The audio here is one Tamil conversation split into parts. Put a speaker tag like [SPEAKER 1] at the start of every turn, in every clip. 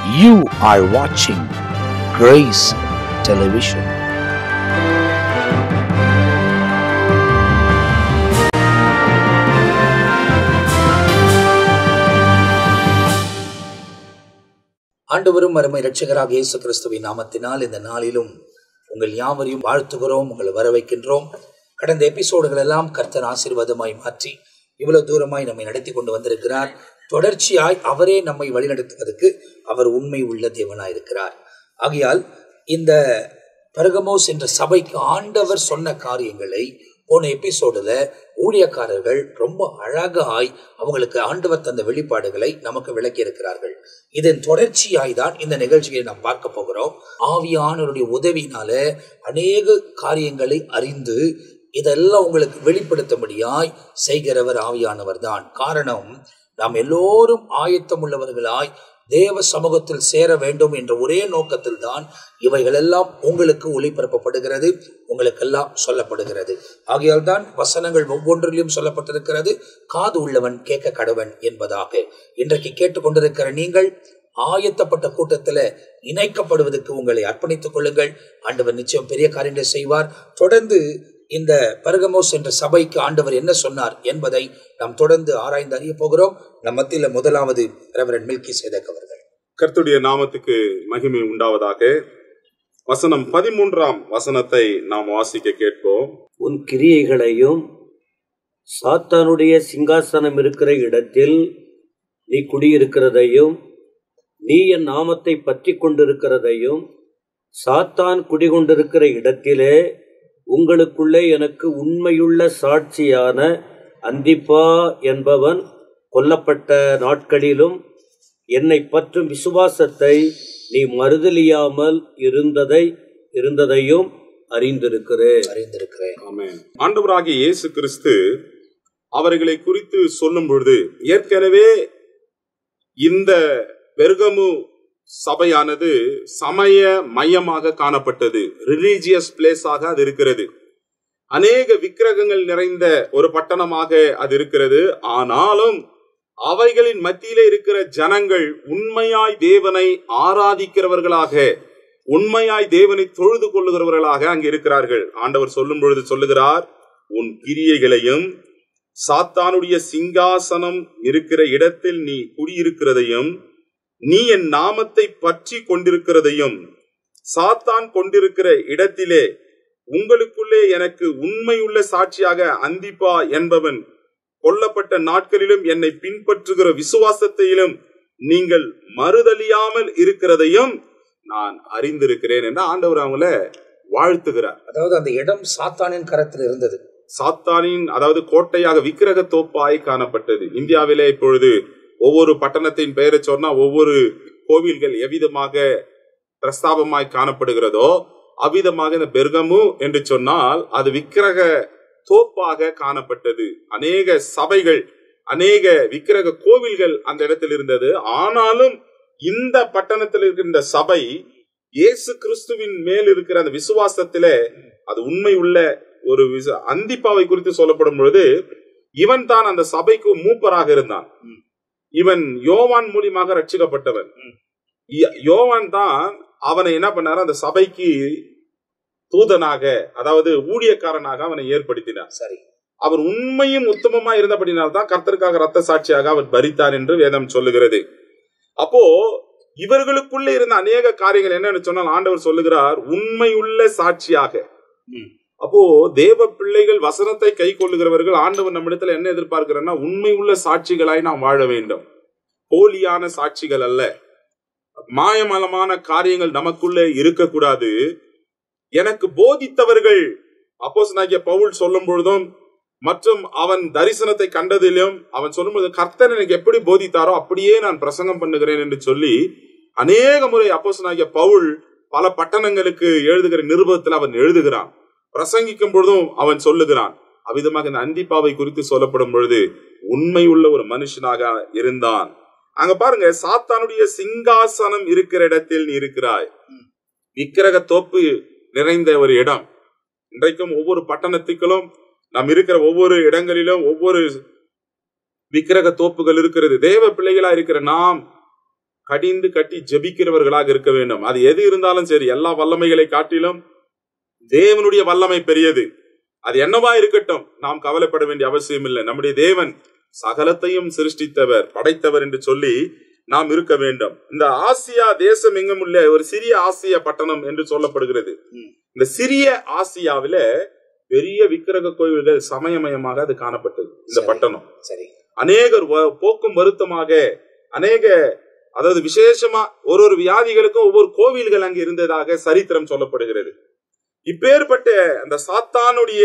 [SPEAKER 1] You are watching Grace Television.
[SPEAKER 2] ஆண்டவரும் அருமை இரட்சகராக இயேசு கிறிஸ்துவின் நாமத்தினால் இந்த நாளிலும் உங்கள் யாவரையும் வாழ்த்துகிறோம் உங்களை வரவைக்கின்றோம் கடந்த எபிசோடுகள் எல்லாம் கர்த்தர் ஆசீர்வாதமாய் மாற்றி இவ்வளவு தூரமாய் நம்மை நடத்தி கொண்டு வந்திருக்கிறார் தொடர்ச்சியாய் அவரே நம்மை வழிநடத்துவதற்கு அவர் உண்மை உள்ள தேவனாய் இருக்கிறார் ஆகையால் இந்த பர்கமோஸ் என்ற சபைக்கு ஆண்டவர் சொன்ன காரியங்களை போன எபிசோடுல ஊழியக்காரர்கள் ரொம்ப அழகாய் அவங்களுக்கு ஆண்டவர் தந்த வெளிப்பாடுகளை நமக்கு விளக்கி இருக்கிறார்கள் இதன் தொடர்ச்சியாய் தான் இந்த நிகழ்ச்சியை நாம் பார்க்க போகிறோம் ஆவியானவருடைய உதவினால அநேக காரியங்களை அறிந்து இதெல்லாம் உங்களுக்கு வெளிப்படுத்தும்படியாய் செய்கிறவர் ஆவியானவர் தான் காரணம் நாம் எல்லோரும் ஆயத்தம் உள்ளவர்களாய் தேவ சமூகத்தில் சேர வேண்டும் என்ற ஒரே நோக்கத்தில் தான் இவைகளெல்லாம் உங்களுக்கு ஒளிபரப்பப்படுகிறது உங்களுக்கெல்லாம் சொல்லப்படுகிறது ஆகையால் தான் வசனங்கள் ஒவ்வொன்றிலும் சொல்லப்பட்டிருக்கிறது காது உள்ளவன் கேட்க கடவன் என்பதாக இன்றைக்கு கேட்டுக்கொண்டிருக்கிற நீங்கள் ஆயத்தப்பட்ட கூட்டத்தில் இணைக்கப்படுவதற்கு உங்களை அர்ப்பணித்துக் கொள்ளுங்கள் ஆண்டவர் நிச்சயம் பெரிய காரியங்களை செய்வார் தொடர்ந்து இந்த பர்கமோஸ் என்ற சபைக்கு ஆண்டவர் என்ன சொன்னார் என்பதை நாம் தொடர்ந்து ஆராய்ந்து அறிய போகிறோம் நம் மத்தியில முதலாவது ரெவரன் மில்கி சேதக் அவர்கள்
[SPEAKER 3] கர்த்துடைய நாமத்துக்கு மகிமை உண்டாவதாக வசனம் பதிமூன்றாம் வசனத்தை நாம் வாசிக்க கேட்போம்
[SPEAKER 4] உன் கிரியைகளையும் சாத்தானுடைய சிங்காசனம் இருக்கிற இடத்தில் நீ குடியிருக்கிறதையும் நீ என் நாமத்தை பற்றி கொண்டிருக்கிறதையும் சாத்தான் குடிகொண்டிருக்கிற இடத்திலே உங்களுக்குள்ளே எனக்கு உண்மையுள்ள சாட்சியான அந்திப்பா என்பவன் கொல்லப்பட்ட நாட்களிலும் என்னை பற்றும் விசுவாசத்தை நீ மறுதலியாமல் இருந்ததை இருந்ததையும் அறிந்திருக்கிறேன்
[SPEAKER 2] அறிந்திருக்கிறேன்
[SPEAKER 3] ஆமென் ஆண்டவராகிய இயேசு கிறிஸ்து அவர்களை குறித்து சொல்லும் பொழுது ஏற்கனவே இந்த பெருகமு சபையானது சமய மையமாக காணப்பட்டது ரிலீஜியஸ் பிளேஸாக அது இருக்கிறது அநேக விக்கிரகங்கள் நிறைந்த ஒரு பட்டணமாக அது இருக்கிறது ஆனாலும் அவைகளின் மத்தியிலே இருக்கிற ஜனங்கள் உண்மையாய் தேவனை ஆராதிக்கிறவர்களாக உண்மையாய் தேவனை தொழுது கொள்ளுகிறவர்களாக அங்கு இருக்கிறார்கள் ஆண்டவர் சொல்லும் பொழுது சொல்லுகிறார் உன் கிரியைகளையும் சாத்தானுடைய சிங்காசனம் இருக்கிற இடத்தில் நீ குடியிருக்கிறதையும் நீ என் நாமத்தை பற்றி கொண்டிருக்கிறதையும் சாத்தான் கொண்டிருக்கிற இடத்திலே உங்களுக்குள்ளே எனக்கு உண்மையுள்ள சாட்சியாக அந்திப்பா என்பவன் கொல்லப்பட்ட நாட்களிலும் என்னை பின்பற்றுகிற விசுவாசத்தையிலும் நீங்கள் மறுதலியாமல் இருக்கிறதையும் நான் அறிந்திருக்கிறேன் என்று ஆண்டவர் அவங்கள வாழ்த்துகிறார்
[SPEAKER 2] அதாவது அந்த இடம் சாத்தானின் கரத்தில் இருந்தது
[SPEAKER 3] சாத்தானின் அதாவது கோட்டையாக விக்கிரக தோப்பாய் காணப்பட்டது இந்தியாவிலே இப்பொழுது ஒவ்வொரு பட்டணத்தின் பெயரை சொன்னா ஒவ்வொரு கோவில்கள் எவ்விதமாக பிரஸ்தாபமாய் காணப்படுகிறதோ அவ்விதமாக இந்த பெர்கமு என்று சொன்னால் அது விக்கிரக தோப்பாக காணப்பட்டது அநேக சபைகள் அநேக விக்கிரக கோவில்கள் அந்த இடத்தில் இருந்தது ஆனாலும் இந்த பட்டணத்தில் இருக்கின்ற சபை இயேசு கிறிஸ்துவின் மேல் இருக்கிற அந்த விசுவாசத்திலே அது உண்மை உள்ள ஒரு விச அந்திப்பாவை குறித்து சொல்லப்படும் பொழுது இவன் தான் அந்த சபைக்கு மூப்பராக இருந்தான் இவன் யோவான் மூலியமாக ரட்சிக்கப்பட்டவன் ய- யோவான் தான் அவனை என்ன பண்ணாரு அந்த சபைக்கு தூதனாக அதாவது ஊழியக்காரனாக அவனை ஏற்படுத்தினார்
[SPEAKER 2] சரி
[SPEAKER 3] அவர் உண்மையும் உத்தமமா இருந்தபடினால் தான் கர்த்தருக்காக ரத்த சாட்சியாக அவர் பரித்தார் என்று வேதம் சொல்லுகிறது அப்போ இவர்களுக்குள்ளே இருந்த அநேக காரியங்கள் என்னன்னு சொன்னால் ஆண்டவர் சொல்லுகிறார் உண்மையுள்ள சாட்சியாக
[SPEAKER 2] ம்.
[SPEAKER 3] அப்போ தேவ பிள்ளைகள் வசனத்தை கை கொள்ளுகிறவர்கள் ஆண்டவர் நம்மிடத்துல என்ன எதிர்பார்க்கிறார்னா உண்மை உள்ள சாட்சிகளாய் நாம் வாழ வேண்டும் போலியான சாட்சிகள் அல்ல மாயமலமான காரியங்கள் நமக்குள்ளே இருக்கக்கூடாது எனக்கு போதித்தவர்கள் அப்போஸ் பவுல் சொல்லும் பொழுதும் மற்றும் அவன் தரிசனத்தை கண்டதிலும் அவன் சொல்லும்போது கர்த்தர் எனக்கு எப்படி போதித்தாரோ அப்படியே நான் பிரசங்கம் பண்ணுகிறேன் என்று சொல்லி அநேக முறை அப்போஸ் பவுல் பல பட்டணங்களுக்கு எழுதுகிற நிருபத்தில் அவன் எழுதுகிறான் பிரசங்கிக்கும் பொழுதும் அவன் சொல்லுகிறான் அவ்விதமாக இந்த அந்திப்பாவை குறித்து சொல்லப்படும் பொழுது உண்மை உள்ள ஒரு மனுஷனாக இருந்தான் அங்க பாருங்க சாத்தானுடைய சிங்காசனம் இருக்கிற இடத்தில் நீ இருக்கிறாய் விக்கிரக தோப்பு நிறைந்த ஒரு இடம் இன்றைக்கும் ஒவ்வொரு பட்டணத்துக்களும் நாம் இருக்கிற ஒவ்வொரு இடங்களிலும் ஒவ்வொரு விக்கிரக தோப்புகள் இருக்கிறது தேவ பிள்ளைகளா இருக்கிற நாம் கடிந்து கட்டி ஜெபிக்கிறவர்களாக இருக்க வேண்டும் அது எது இருந்தாலும் சரி எல்லா வல்லமைகளை காட்டிலும் தேவனுடைய வல்லமை பெரியது அது என்னவா இருக்கட்டும் நாம் கவலைப்பட வேண்டிய அவசியம் இல்லை நம்முடைய தேவன் சகலத்தையும் சிருஷ்டித்தவர் படைத்தவர் என்று சொல்லி நாம் இருக்க வேண்டும் இந்த ஆசியா தேசம் எங்கும் உள்ள ஒரு சிறிய ஆசியா பட்டணம் என்று சொல்லப்படுகிறது
[SPEAKER 2] ம்.
[SPEAKER 3] இந்த சிறிய ஆசியாவில பெரிய விக்கிரக கோயில்கள் சமயமயமாக அது காணப்பட்டது இந்த
[SPEAKER 2] சரி.
[SPEAKER 3] பட்டணம்
[SPEAKER 2] சரி
[SPEAKER 3] அநேகர் வ- போக்கும் வருத்தமாக அநேக அதாவது விசேஷமா ஒரு ஒரு வியாதிகளுக்கும் ஒவ்வொரு கோவில்கள் அங்கு இருந்ததாக சரித்திரம் சொல்லப்படுகிறது இப்பேற்பட்ட அந்த சாத்தானுடைய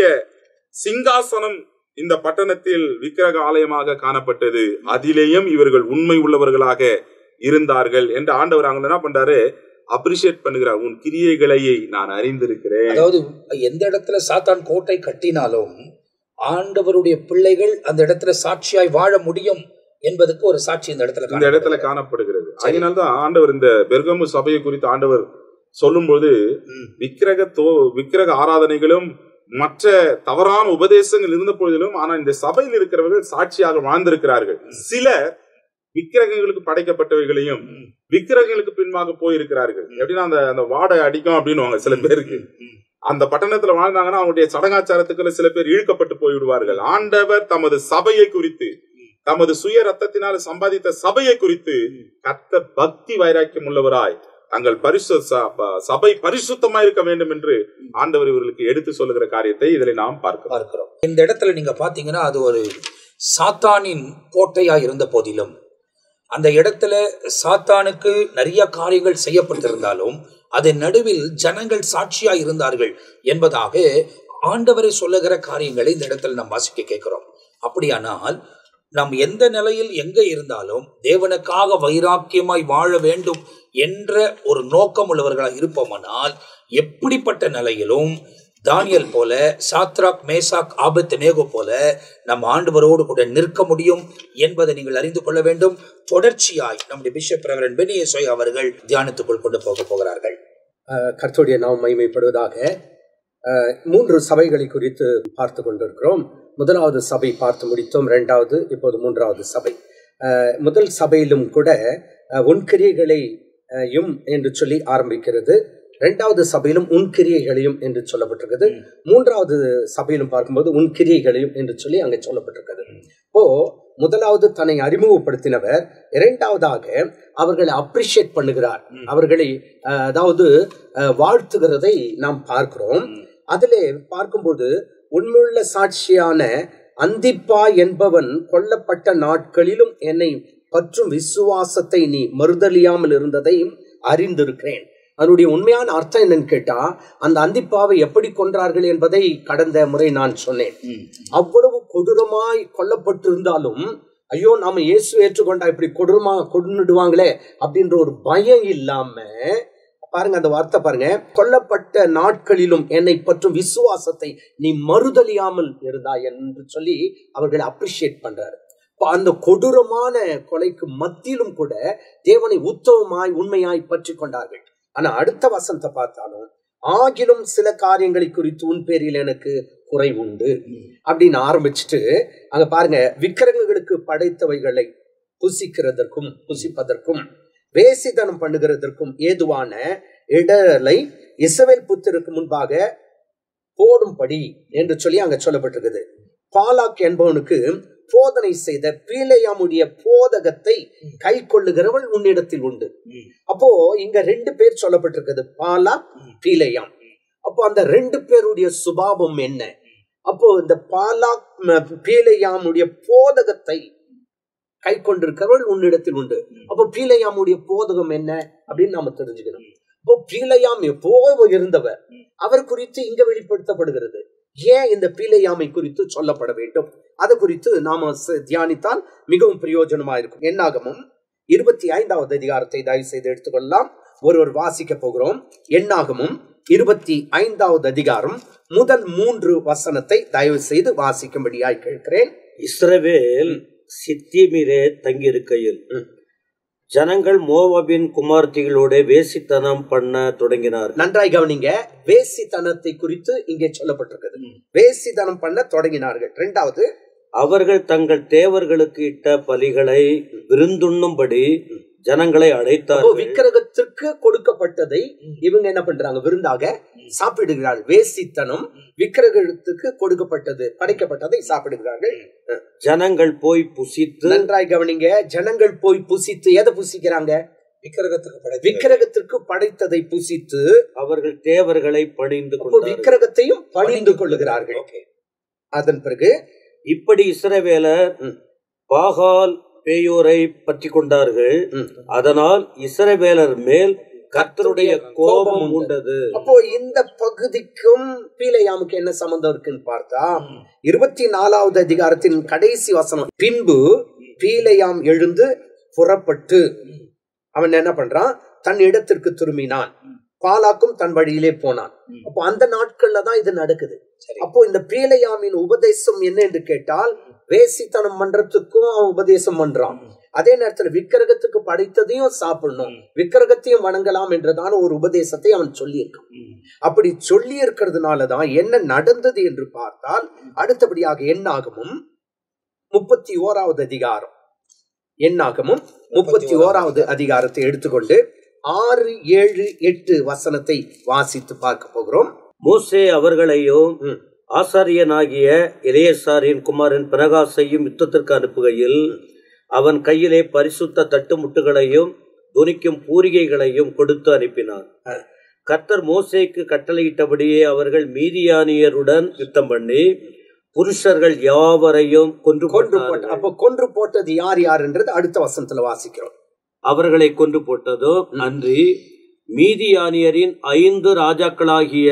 [SPEAKER 3] சிங்காசனம் இந்த பட்டணத்தில் விக்கிரக ஆலயமாக காணப்பட்டது அதிலேயும் இவர்கள் உண்மை உள்ளவர்களாக இருந்தார்கள் என்று ஆண்டவர் அவங்க என்ன பண்றாரு அப்ரிஷியேட் பண்ணுகிறார் உன் கிரியைகளையை நான் அறிந்திருக்கிறேன்
[SPEAKER 2] அதாவது எந்த இடத்துல சாத்தான் கோட்டை கட்டினாலும் ஆண்டவருடைய பிள்ளைகள் அந்த இடத்துல சாட்சியாய் வாழ முடியும் என்பதுக்கு ஒரு சாட்சி இந்த இடத்துல
[SPEAKER 3] இந்த இடத்துல
[SPEAKER 2] காணப்படுகிறது.
[SPEAKER 3] காணப்படுகிறது
[SPEAKER 2] சரி.
[SPEAKER 3] அதனால்தான் ஆண்டவர் இந்த பெர்கமு சபையை குறித்து ஆண்டவர் சொல்லும்போது
[SPEAKER 2] ம்.
[SPEAKER 3] விக்கிரக தோ விக்கிரக ஆராதனைகளும் மற்ற தவறான உபதேசங்கள் இருந்த பொழுதிலும் ஆனா இந்த சபையில் இருக்கிறவர்கள் சாட்சியாக வாழ்ந்திருக்கிறார்கள் சிலர் விக்கிரகங்களுக்கு படைக்கப்பட்டவைகளையும்
[SPEAKER 2] ம்.
[SPEAKER 3] விக்கிரகங்களுக்கு பின்பாக போயிருக்கிறார்கள் எப்படின்னா அந்த அந்த வாடை அடிக்கும் அப்படின்னு சில பேருக்கு
[SPEAKER 2] ம்.
[SPEAKER 3] அந்த பட்டணத்துல வாழ்ந்தாங்கன்னா அவங்களுடைய சடங்காச்சாரத்துக்குள்ள சில பேர் இழுக்கப்பட்டு போய்விடுவார்கள் ஆண்டவர் தமது சபையை குறித்து தமது சுய ரத்தத்தினால் சம்பாதித்த சபையை குறித்து கத்த பக்தி வைராக்கியம் உள்ளவராய் தங்கள் பரிசு ச- ப- சபை பரிசுத்தமா இருக்க வேண்டும் என்று ஆண்டவர் இவர்களுக்கு எடுத்து சொல்லுகிற காரியத்தை இதில் நாம் பார்க்கிறோம்
[SPEAKER 2] பார்க்கிறோம் இந்த இடத்துல நீங்க பாத்தீங்கன்னா அது ஒரு சாத்தானின் கோட்டையா இருந்த போதிலும் அந்த இடத்துல சாத்தானுக்கு நிறைய காரியங்கள் செய்யப்பட்டிருந்தாலும் அதன் நடுவில் ஜனங்கள் சாட்சியா இருந்தார்கள் என்பதாக ஆண்டவரை சொல்லுகிற காரியங்களை இந்த இடத்துல நாம் வாசிக்க கேட்கிறோம் அப்படியானால் நாம் எந்த நிலையில் எங்க இருந்தாலும் தேவனுக்காக வைராக்கியமாய் வாழ வேண்டும் என்ற ஒரு நோக்கம் உள்ளவர்களாக இருப்போமானால் எப்படிப்பட்ட நிலையிலும் தானியல் போல சாத்ராக் மேசாக் ஆபத்து நேகோ போல நம்ம ஆண்டவரோடு கூட நிற்க முடியும் என்பதை நீங்கள் அறிந்து கொள்ள வேண்டும் தொடர்ச்சியாய் நம்முடைய பிஷப் ரெவரன் பெனியசோய் அவர்கள் தியானத்துக்குள் கொண்டு போக போகிறார்கள்
[SPEAKER 5] கர்த்தருடைய நாம் மைமைப்படுவதாக அஹ், மூன்று சபைகளை குறித்து பார்த்து கொண்டிருக்கிறோம் முதலாவது சபை பார்த்து முடித்தோம் இரண்டாவது இப்போது மூன்றாவது சபை அஹ், முதல் சபையிலும் கூட அஹ், உன் கிரியைகளை அஹ், யும் என்று சொல்லி ஆரம்பிக்கிறது இரண்டாவது சபையிலும் உன் கிரியைகளையும் என்று சொல்லப்பட்டிருக்கிறது மூன்றாவது சபையிலும் பார்க்கும்போது உன் கிரியைகளையும் என்று சொல்லி அங்கே சொல்லப்பட்டிருக்கிறது இப்போ முதலாவது தன்னை அறிமுகப்படுத்தினவர் இரண்டாவதாக அவர்களை அப்ரிஷியேட் பண்ணுகிறார் அவர்களை அஹ், அதாவது அஹ், வாழ்த்துகிறதை நாம் பார்க்கிறோம் அதிலே பார்க்கும்போது உண்மையுள்ள சாட்சியான அந்திப்பா என்பவன் கொல்லப்பட்ட நாட்களிலும் என்னை பற்றும் விசுவாசத்தை நீ மறுதலியாமல் இருந்ததையும் அறிந்திருக்கிறேன் அதனுடைய உண்மையான அர்த்தம் என்னன்னு கேட்டா அந்த அந்திப்பாவை எப்படி கொன்றார்கள் என்பதை கடந்த முறை நான் சொன்னேன் அவ்வளவு கொடூரமாய் கொல்லப்பட்டிருந்தாலும் ஐயோ நாம இயேசு ஏற்றுக்கொண்டா இப்படி கொடூரமா கொன்னுடுவாங்களே அப்படின்ற ஒரு பயம் இல்லாம பாருங்க அந்த வார்த்தை பாருங்க கொல்லப்பட்ட நாட்களிலும் என்னை பற்றும் விசுவாசத்தை நீ மறுதலியாமல் இருந்தாய் என்று சொல்லி அவர்களை அப்ரிஷியேட் பண்றாரு இப்ப அந்த கொடூரமான கொலைக்கு மத்தியிலும் கூட தேவனை உத்தவமாய் உண்மையாய் பற்றி கொண்டார்கள் ஆனா அடுத்த வசனத்தை பார்த்தாலும் ஆகிலும் சில காரியங்களை குறித்து உன் பேரில் எனக்கு குறை உண்டு அப்படின்னு ஆரம்பிச்சுட்டு அங்க பாருங்க விக்கிரகங்களுக்கு படைத்தவைகளை புசிக்கிறதற்கும் புசிப்பதற்கும் வேசித்தனம் பண்ணுகிறதற்கும் ஏதுவான இடலை இசவேல் புத்திற்கு முன்பாக போடும்படி என்று சொல்லி அங்க சொல்லப்பட்டிருக்குது பாலாக் என்பவனுக்கு போதனை செய்த பீலையாமுடைய போதகத்தை கை கொள்ளுகிறவள் உன்னிடத்தில் உண்டு அப்போ இங்க ரெண்டு பேர் சொல்லப்பட்டிருக்குது பாலாக் பீலையாம் அப்போ அந்த ரெண்டு பேருடைய சுபாவம் என்ன அப்போ இந்த பாலாக் ம, பீலையாமுடைய போதகத்தை கை கொண்டிருக்கிறவள் உன்னிடத்தில் உண்டு அப்போ பீலையாமுடைய போதகம் என்ன அப்படின்னு நாம தெரிஞ்சுக்கணும் இப்போ பீலையாம் எப்போ இருந்தவர் அவர் குறித்து இங்க வெளிப்படுத்தப்படுகிறது ஏன் இந்த பீலையாமை குறித்து சொல்லப்பட வேண்டும் அது குறித்து நாம ச- தியானித்தால் மிகவும் பிரயோஜனமா இருக்கும் எண்ணாகமும் இருபத்தி ஐந்தாவது அதிகாரத்தை தயவு செய்து எடுத்துக்கொள்ளலாம் ஒருவர் வாசிக்க போகிறோம் எண்ணாகமும் இருபத்தி ஐந்தாவது அதிகாரம் முதல் மூன்று வசனத்தை தயவு செய்து வாசிக்கும்படியாய் கேட்கிறேன்
[SPEAKER 4] இஸ்ரவேல் சித்திமிரே தங்கியிருக்கையில்
[SPEAKER 5] ம்.
[SPEAKER 4] ஜனங்கள் மோவாபின் குமார்த்திகளோட வேசித்தனம் பண்ண தொடங்கினார்கள்
[SPEAKER 5] நன்றாய் கவனிங்க வேசித்தனத்தை குறித்து இங்கே சொல்லப்பட்டிருக்கிறது வேசித்தனம் பண்ண தொடங்கினார்கள் இரண்டாவது
[SPEAKER 4] அவர்கள் தங்கள் தேவர்களுக்கு இட்ட பலிகளை விருந்துண்ணும்படி ஜனங்களை
[SPEAKER 5] அப்போ
[SPEAKER 4] அழைத்தார்கள்
[SPEAKER 5] விக்கிரகத்திற்கு கொடுக்கப்பட்டதை இவங்க என்ன பண்றாங்க விருந்தாக சாப்பிடுகிறார்கள் வேசித்தனம் விக்கிரகத்துக்கு கொடுக்கப்பட்டது படைக்கப்பட்டதை சாப்பிடுகிறார்கள்
[SPEAKER 4] ஜனங்கள் போய் புசித்து
[SPEAKER 5] நன்றாய் கவனிங்க ஜனங்கள் போய் புசித்து எதை புசிக்கிறாங்க
[SPEAKER 2] விக்கிரகத்துக்கு படைத்த
[SPEAKER 5] விக்கிரகத்திற்கு படைத்ததை புசித்து
[SPEAKER 4] அவர்கள் தேவர்களை பணிந்து
[SPEAKER 5] அப்போ
[SPEAKER 4] கொண்டார்கள்
[SPEAKER 5] விக்கிரகத்தையும் பணிந்து கொள்ளுகிறார்கள்
[SPEAKER 2] ஓகே
[SPEAKER 5] அதன் பிறகு
[SPEAKER 4] இப்படி இஸ்ரவேலர்
[SPEAKER 5] ம்.
[SPEAKER 4] பாகால் பேயோரை பற்றி கொண்டார்கள்
[SPEAKER 5] ம்.
[SPEAKER 4] அதனால் இஸ்ரவேலர் மேல் கர்த்தருடைய கோபம் உண்டது
[SPEAKER 5] அப்போ இந்த பகுதிக்கும் பீலையாமுக்கு என்ன சம்பந்தம் இருக்குன்னு பார்த்தா இருபத்தி நாலாவது அதிகாரத்தின் கடைசி வசனம் பின்பு பீலையாம் எழுந்து புறப்பட்டு அவன் என்ன பண்றான் தன் இடத்திற்கு திரும்பினான் பாலாக்கும் தன் வழியிலே போனான் அப்போ அந்த நாட்கள்ல தான் இது நடக்குது
[SPEAKER 2] சரி.
[SPEAKER 5] அப்போ இந்த பீலையாமின் உபதேசம் என்ன என்று கேட்டால் வேசித்தனம் பண்றதுக்கும் அவன் உபதேசம் பண்றான் அதே நேரத்துல விக்கிரகத்துக்கு படைத்ததையும் சாப்பிடணும் விக்கிரகத்தையும் வணங்கலாம் என்றதான ஒரு உபதேசத்தை அவன் சொல்லியிருக்கான் அப்படி சொல்லி இருக்கிறதுனாலதான் என்ன நடந்தது என்று பார்த்தால் அடுத்தபடியாக எண்ணாகமும் முப்பத்தி ஓராவது அதிகாரம் எண்ணாகமும் முப்பத்தி ஓராவது அதிகாரத்தை எடுத்துக்கொண்டு ஆறு ஏழு எட்டு வசனத்தை வாசித்து பார்க்க போகிறோம்
[SPEAKER 4] மோசே அவர்களையும்
[SPEAKER 5] ம்.
[SPEAKER 4] ஆசாரியனாகிய இளையசாரின் குமாரன் பிரகாசையும் யுத்தத்திற்கு அனுப்புகையில் அவன் கையிலே பரிசுத்த தட்டுமுட்டுகளையும் துணிக்கும் பூரிகைகளையும் கொடுத்து அனுப்பினான் கர்த்தர் மோசேக்கு கட்டளையிட்டபடியே அவர்கள் மீதியானியருடன் யுத்தம் பண்ணி புருஷர்கள் யாவரையும் கொன்று
[SPEAKER 5] கொன்று போட்ட
[SPEAKER 4] போட்டார்கள்.
[SPEAKER 5] அப்ப கொன்று போட்டது யார் யாருன்றது அடுத்த வசனத்துல வாசிக்கிறோம்
[SPEAKER 4] அவர்களை கொன்று போட்டதோ அன்றி மீதியானியரின் ஐந்து ராஜாக்களாகிய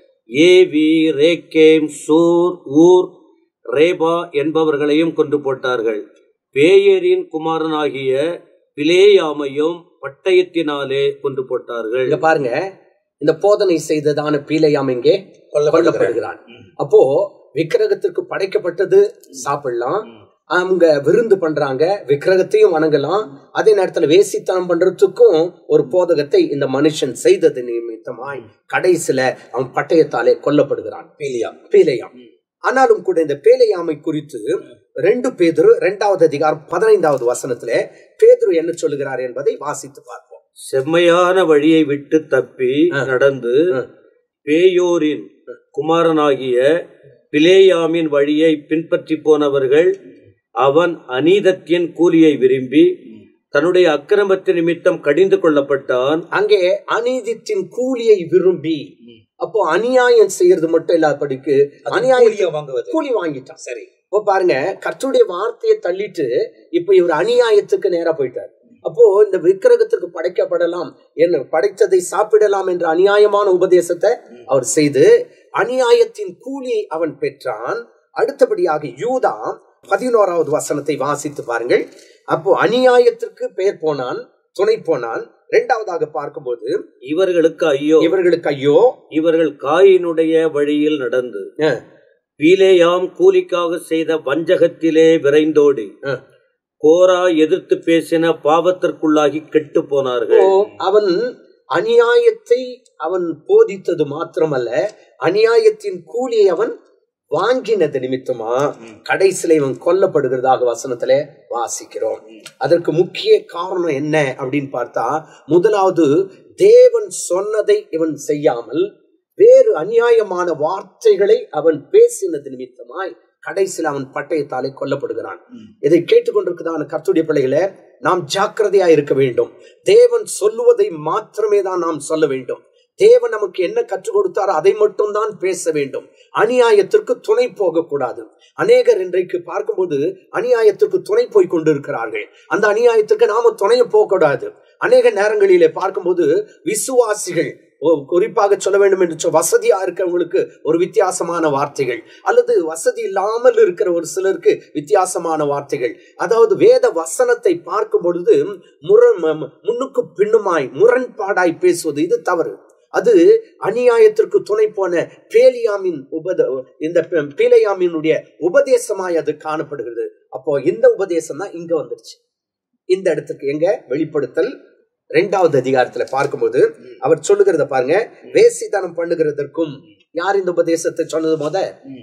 [SPEAKER 4] ஏவி ரேக்கேம் சூர் ஊர் ரேபா என்பவர்களையும் கொன்று போட்டார்கள் பேயரின் குமாரனாகிய பிலேயாமையும் பட்டயத்தினாலே கொன்று போட்டார்கள்
[SPEAKER 5] இங்க பாருங்க இந்த போதனை செய்ததான பீலையாம் இங்கே கொல்லப்படுகிறான் அப்போ விக்கிரகத்திற்கு படைக்கப்பட்டது சாப்பிடலாம் அவங்க விருந்து பண்றாங்க விக்கிரகத்தையும் வணங்கலாம் அதே நேரத்துல வேசித்தனம் பண்றதுக்கும் ஒரு போதகத்தை இந்த மனுஷன் செய்தது நிமித்தமாய் கடைசில அவன் பட்டயத்தாலே கொல்லப்படுகிறான்
[SPEAKER 2] பீலியா
[SPEAKER 5] பேலையாம் ஆனாலும் கூட இந்த பேலையாமை குறித்து ரெண்டு பேதுரு இரண்டாவது அதிகாரம் பதினைந்தாவது வசனத்திலே பேதுரு என்ன சொல்லுகிறார் என்பதை வாசித்து பார்ப்போம்
[SPEAKER 4] செம்மையான வழியை விட்டு தப்பி
[SPEAKER 5] ஆ.
[SPEAKER 4] நடந்து
[SPEAKER 5] ஆ.
[SPEAKER 4] பேயோரின் குமாரனாகிய பிலேயாமின் வழியை பின்பற்றி போனவர்கள் அவன் அநீதத்தின் கூலியை விரும்பி தன்னுடைய அக்கிரமத்தின் நிமித்தம் கடிந்து கொள்ளப்பட்டான்
[SPEAKER 5] அங்கே அநீதித்தின் கூலியை விரும்பி அப்போ அநியாயம் செய்யறது மட்டும் இல்லாதபடிக்கு அநியாயம்
[SPEAKER 2] கூலியை வாங்குவது
[SPEAKER 5] கூலி வாங்கிட்டான்
[SPEAKER 2] சரி
[SPEAKER 5] இப்போ பாருங்க கர்த்தருடைய வார்த்தையை தள்ளிட்டு இப்ப இவர் அநியாயத்துக்கு நேரா போயிட்டார் அப்போ இந்த விக்கிரகத்துக்கு படைக்கப்படலாம் என்ன படைத்ததை சாப்பிடலாம் என்ற அநியாயமான உபதேசத்தை அவர் செய்து அநியாயத்தின் கூலி அவன் பெற்றான் அடுத்தபடியாக யூதா பதினோராவது வசனத்தை வாசித்து பாருங்கள் அப்போ அநியாயத்திற்கு பெயர் போனான் துணை போனான் இரண்டாவதாக பார்க்கும்போது
[SPEAKER 4] இவர்களுக்கு ஐயோ
[SPEAKER 5] இவர்களுக்கு ஐயோ
[SPEAKER 4] இவர்கள் காயினுடைய வழியில் நடந்து
[SPEAKER 5] அஹ்,
[SPEAKER 4] பீலேயாம் கூலிக்காக செய்த வஞ்சகத்திலே விரைந்தோடி
[SPEAKER 5] அஹ்.
[SPEAKER 4] கோரா எதிர்த்து பேசின பாவத்திற்குள்ளாகி கெட்டு போனார்கள்
[SPEAKER 5] அப்போ அவன் அநியாயத்தை அவன் போதித்தது மாத்திரமல்ல அநியாயத்தின் கூலியை அவன் வாங்கினது நிமித்தமா கடைசியில இவன் கொல்லப்படுகிறதாக வசனத்திலே வாசிக்கிறோம் அதற்கு முக்கிய காரணம் என்ன அப்படின்னு பார்த்தா முதலாவது தேவன் சொன்னதை இவன் செய்யாமல் வேறு அநியாயமான வார்த்தைகளை அவன் பேசினது நிமித்தமாய் கடைசியில் அவன் பட்டயத்தாலே கொல்லப்படுகிறான் இதை கேட்டுக்கொண்டிருக்கிறதான கர்த்துடைய பிள்ளைகளே நாம் ஜாக்கிரதையா இருக்க வேண்டும் தேவன் சொல்லுவதை மாத்திரமே தான் நாம் சொல்ல வேண்டும் தேவன் நமக்கு என்ன கற்றுக் கொடுத்தாரோ அதை மட்டும் தான் பேச வேண்டும் அநியாயத்திற்கு துணை போகக்கூடாது அநேகர் இன்றைக்கு பார்க்கும்போது அநியாயத்திற்கு துணை போய் கொண்டிருக்கிறார்கள் அந்த அநியாயத்துக்கு நாம துணைய போகக்கூடாது அநேக நேரங்களிலே பார்க்கும்போது விசுவாசிகள் ஓ, குறிப்பாக சொல்ல வேண்டும் என்று சொ- வசதியா இருக்கிறவங்களுக்கு ஒரு வித்தியாசமான வார்த்தைகள் அல்லது வசதி இல்லாமல் இருக்கிற ஒரு சிலருக்கு வித்தியாசமான வார்த்தைகள் அதாவது வேத வசனத்தை பார்க்கும் பொழுது முரண் ம- முன்னுக்கு பின்னுமாய் முரண்பாடாய் பேசுவது இது தவறு அது அநியாயத்திற்கு துணை போன பேலியாமின் உபத இந்த பே- பேலியாமினுடைய உபதேசமாய் அது காணப்படுகிறது அப்போ இந்த உபதேசம் தான் இங்க வந்துருச்சு இந்த இடத்துக்கு எங்க வெளிப்படுத்தல் ரெண்டாவது அதிகாரத்துல பார்க்கும்போது அவர் சொல்லுகிறத பாருங்க வேசித்தனம் பண்ணுகிறதற்கும் யார் இந்த உபதேசத்தை சொன்னது முத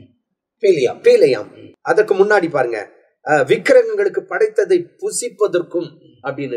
[SPEAKER 2] பீலியா
[SPEAKER 5] பேலையாம் அதற்கு முன்னாடி பாருங்க அஹ், விக்கிரகங்களுக்கு படைத்ததை புசிப்பதற்கும் அப்படின்னு இருக்கு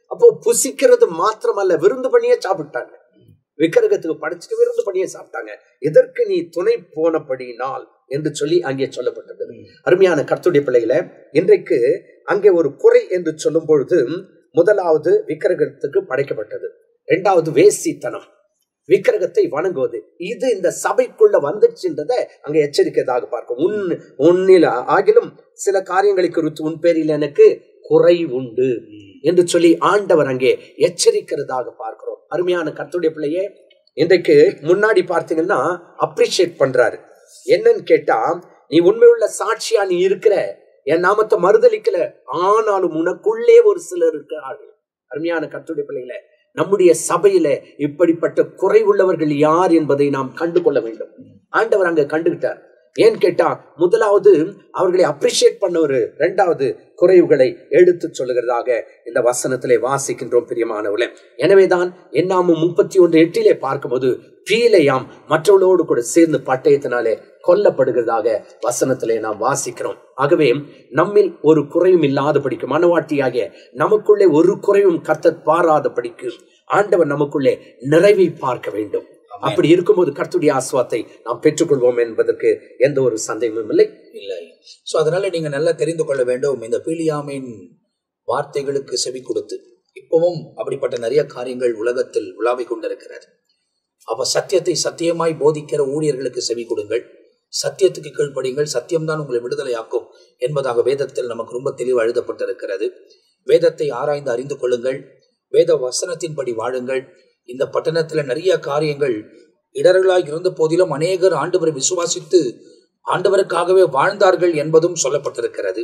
[SPEAKER 5] அப்போ புசிக்கிறது மாத்திரமல்ல விருந்து பண்ணியே சாப்பிட்டாங்க விக்கிரகத்துக்கு படைச்சிட்டு விருந்து பண்ணியே சாப்பிட்டாங்க இதற்கு நீ துணை போனபடினால் என்று சொல்லி அங்கே சொல்லப்பட்டது அருமையான கர்த்துடைய பிள்ளைகளை இன்றைக்கு அங்கே ஒரு குறை என்று சொல்லும் பொழுது முதலாவது விக்கிரகத்துக்கு படைக்கப்பட்டது இரண்டாவது வேசித்தனம் விக்கிரகத்தை வணங்குவது இது இந்த சபைக்குள்ள வந்துச்சுன்றதை அங்க எச்சரிக்கையாக பார்க்கும் உன் உன்னில் ஆகிலும் சில காரியங்களை குறித்து உன் பேரில் எனக்கு குறை உண்டு என்று சொல்லி ஆண்டவர் அங்கே எச்சரிக்கிறதாக பார்க்கிறோம் அருமையான கர்த்துடைய பிள்ளையே இன்றைக்கு முன்னாடி பார்த்தீங்கன்னா அப்ரிஷியேட் பண்றாரு என்னன்னு கேட்டா நீ உண்மையுள்ள சாட்சியா நீ இருக்கிற என் நாமத்தை மறுதலிக்கல ஆனாலும் உனக்குள்ளே ஒரு சிலர் இருக்கிறார்கள் அருமையான கர்த்துடைய பிள்ளைகளை நம்முடைய சபையில இப்படிப்பட்ட குறை உள்ளவர்கள் யார் என்பதை நாம் கண்டு கொள்ள வேண்டும் ஆண்டவர் அங்க கண்டுகிட்டார் ஏன் கேட்டா முதலாவது அவர்களை அப்ரிஷியேட் பண்ணவர் இரண்டாவது குறைவுகளை எடுத்து சொல்லுகிறதாக இந்த வசனத்திலே வாசிக்கின்றோம் பிரியமானவர்களே எனவேதான் என்னாமும் முப்பத்தி ஒன்று எட்டிலே பார்க்கும்போது பீலையாம் மற்றவர்களோடு கூட சேர்ந்து பட்டயத்தினாலே கொல்லப்படுகிறதாக வசனத்திலே நாம் வாசிக்கிறோம் ஆகவே நம்மில் ஒரு குறையும் இல்லாதபடிக்கு மனவாட்டியாகிய நமக்குள்ளே ஒரு குறையும் கர்த்தர் பாராதபடிக்கு ஆண்டவர் நமக்குள்ளே நிறைவை பார்க்க வேண்டும் அப்படி இருக்கும்போது கர்த்துடைய ஆசுவாத்தை நாம் பெற்றுக்கொள்வோம் என்பதற்கு எந்த ஒரு சந்தேகமும் இல்லை
[SPEAKER 2] இல்லை ஸோ அதனால நீங்க நல்லா தெரிந்து கொள்ள வேண்டும் இந்த பீலியாமின் வார்த்தைகளுக்கு செவி கொடுத்து இப்பவும் அப்படிப்பட்ட நிறைய காரியங்கள் உலகத்தில் உலாவிக் கொண்டிருக்கிறது அப்ப சத்தியத்தை சத்தியமாய் போதிக்கிற ஊழியர்களுக்கு செவி கொடுங்கள் சத்தியத்துக்கு கீழ்ப்படியுங்கள் சத்தியம்தான் உங்களை விடுதலையாக்கும் என்பதாக வேதத்தில் நமக்கு ரொம்ப தெளிவு எழுதப்பட்டிருக்கிறது வேதத்தை ஆராய்ந்து அறிந்து கொள்ளுங்கள் வேத வசனத்தின்படி வாழுங்கள் இந்த பட்டணத்துல நிறைய காரியங்கள் இடர்களாய் இருந்த போதிலும் அநேகர் ஆண்டவரை விசுவாசித்து ஆண்டவருக்காகவே வாழ்ந்தார்கள் என்பதும் சொல்லப்பட்டிருக்கிறது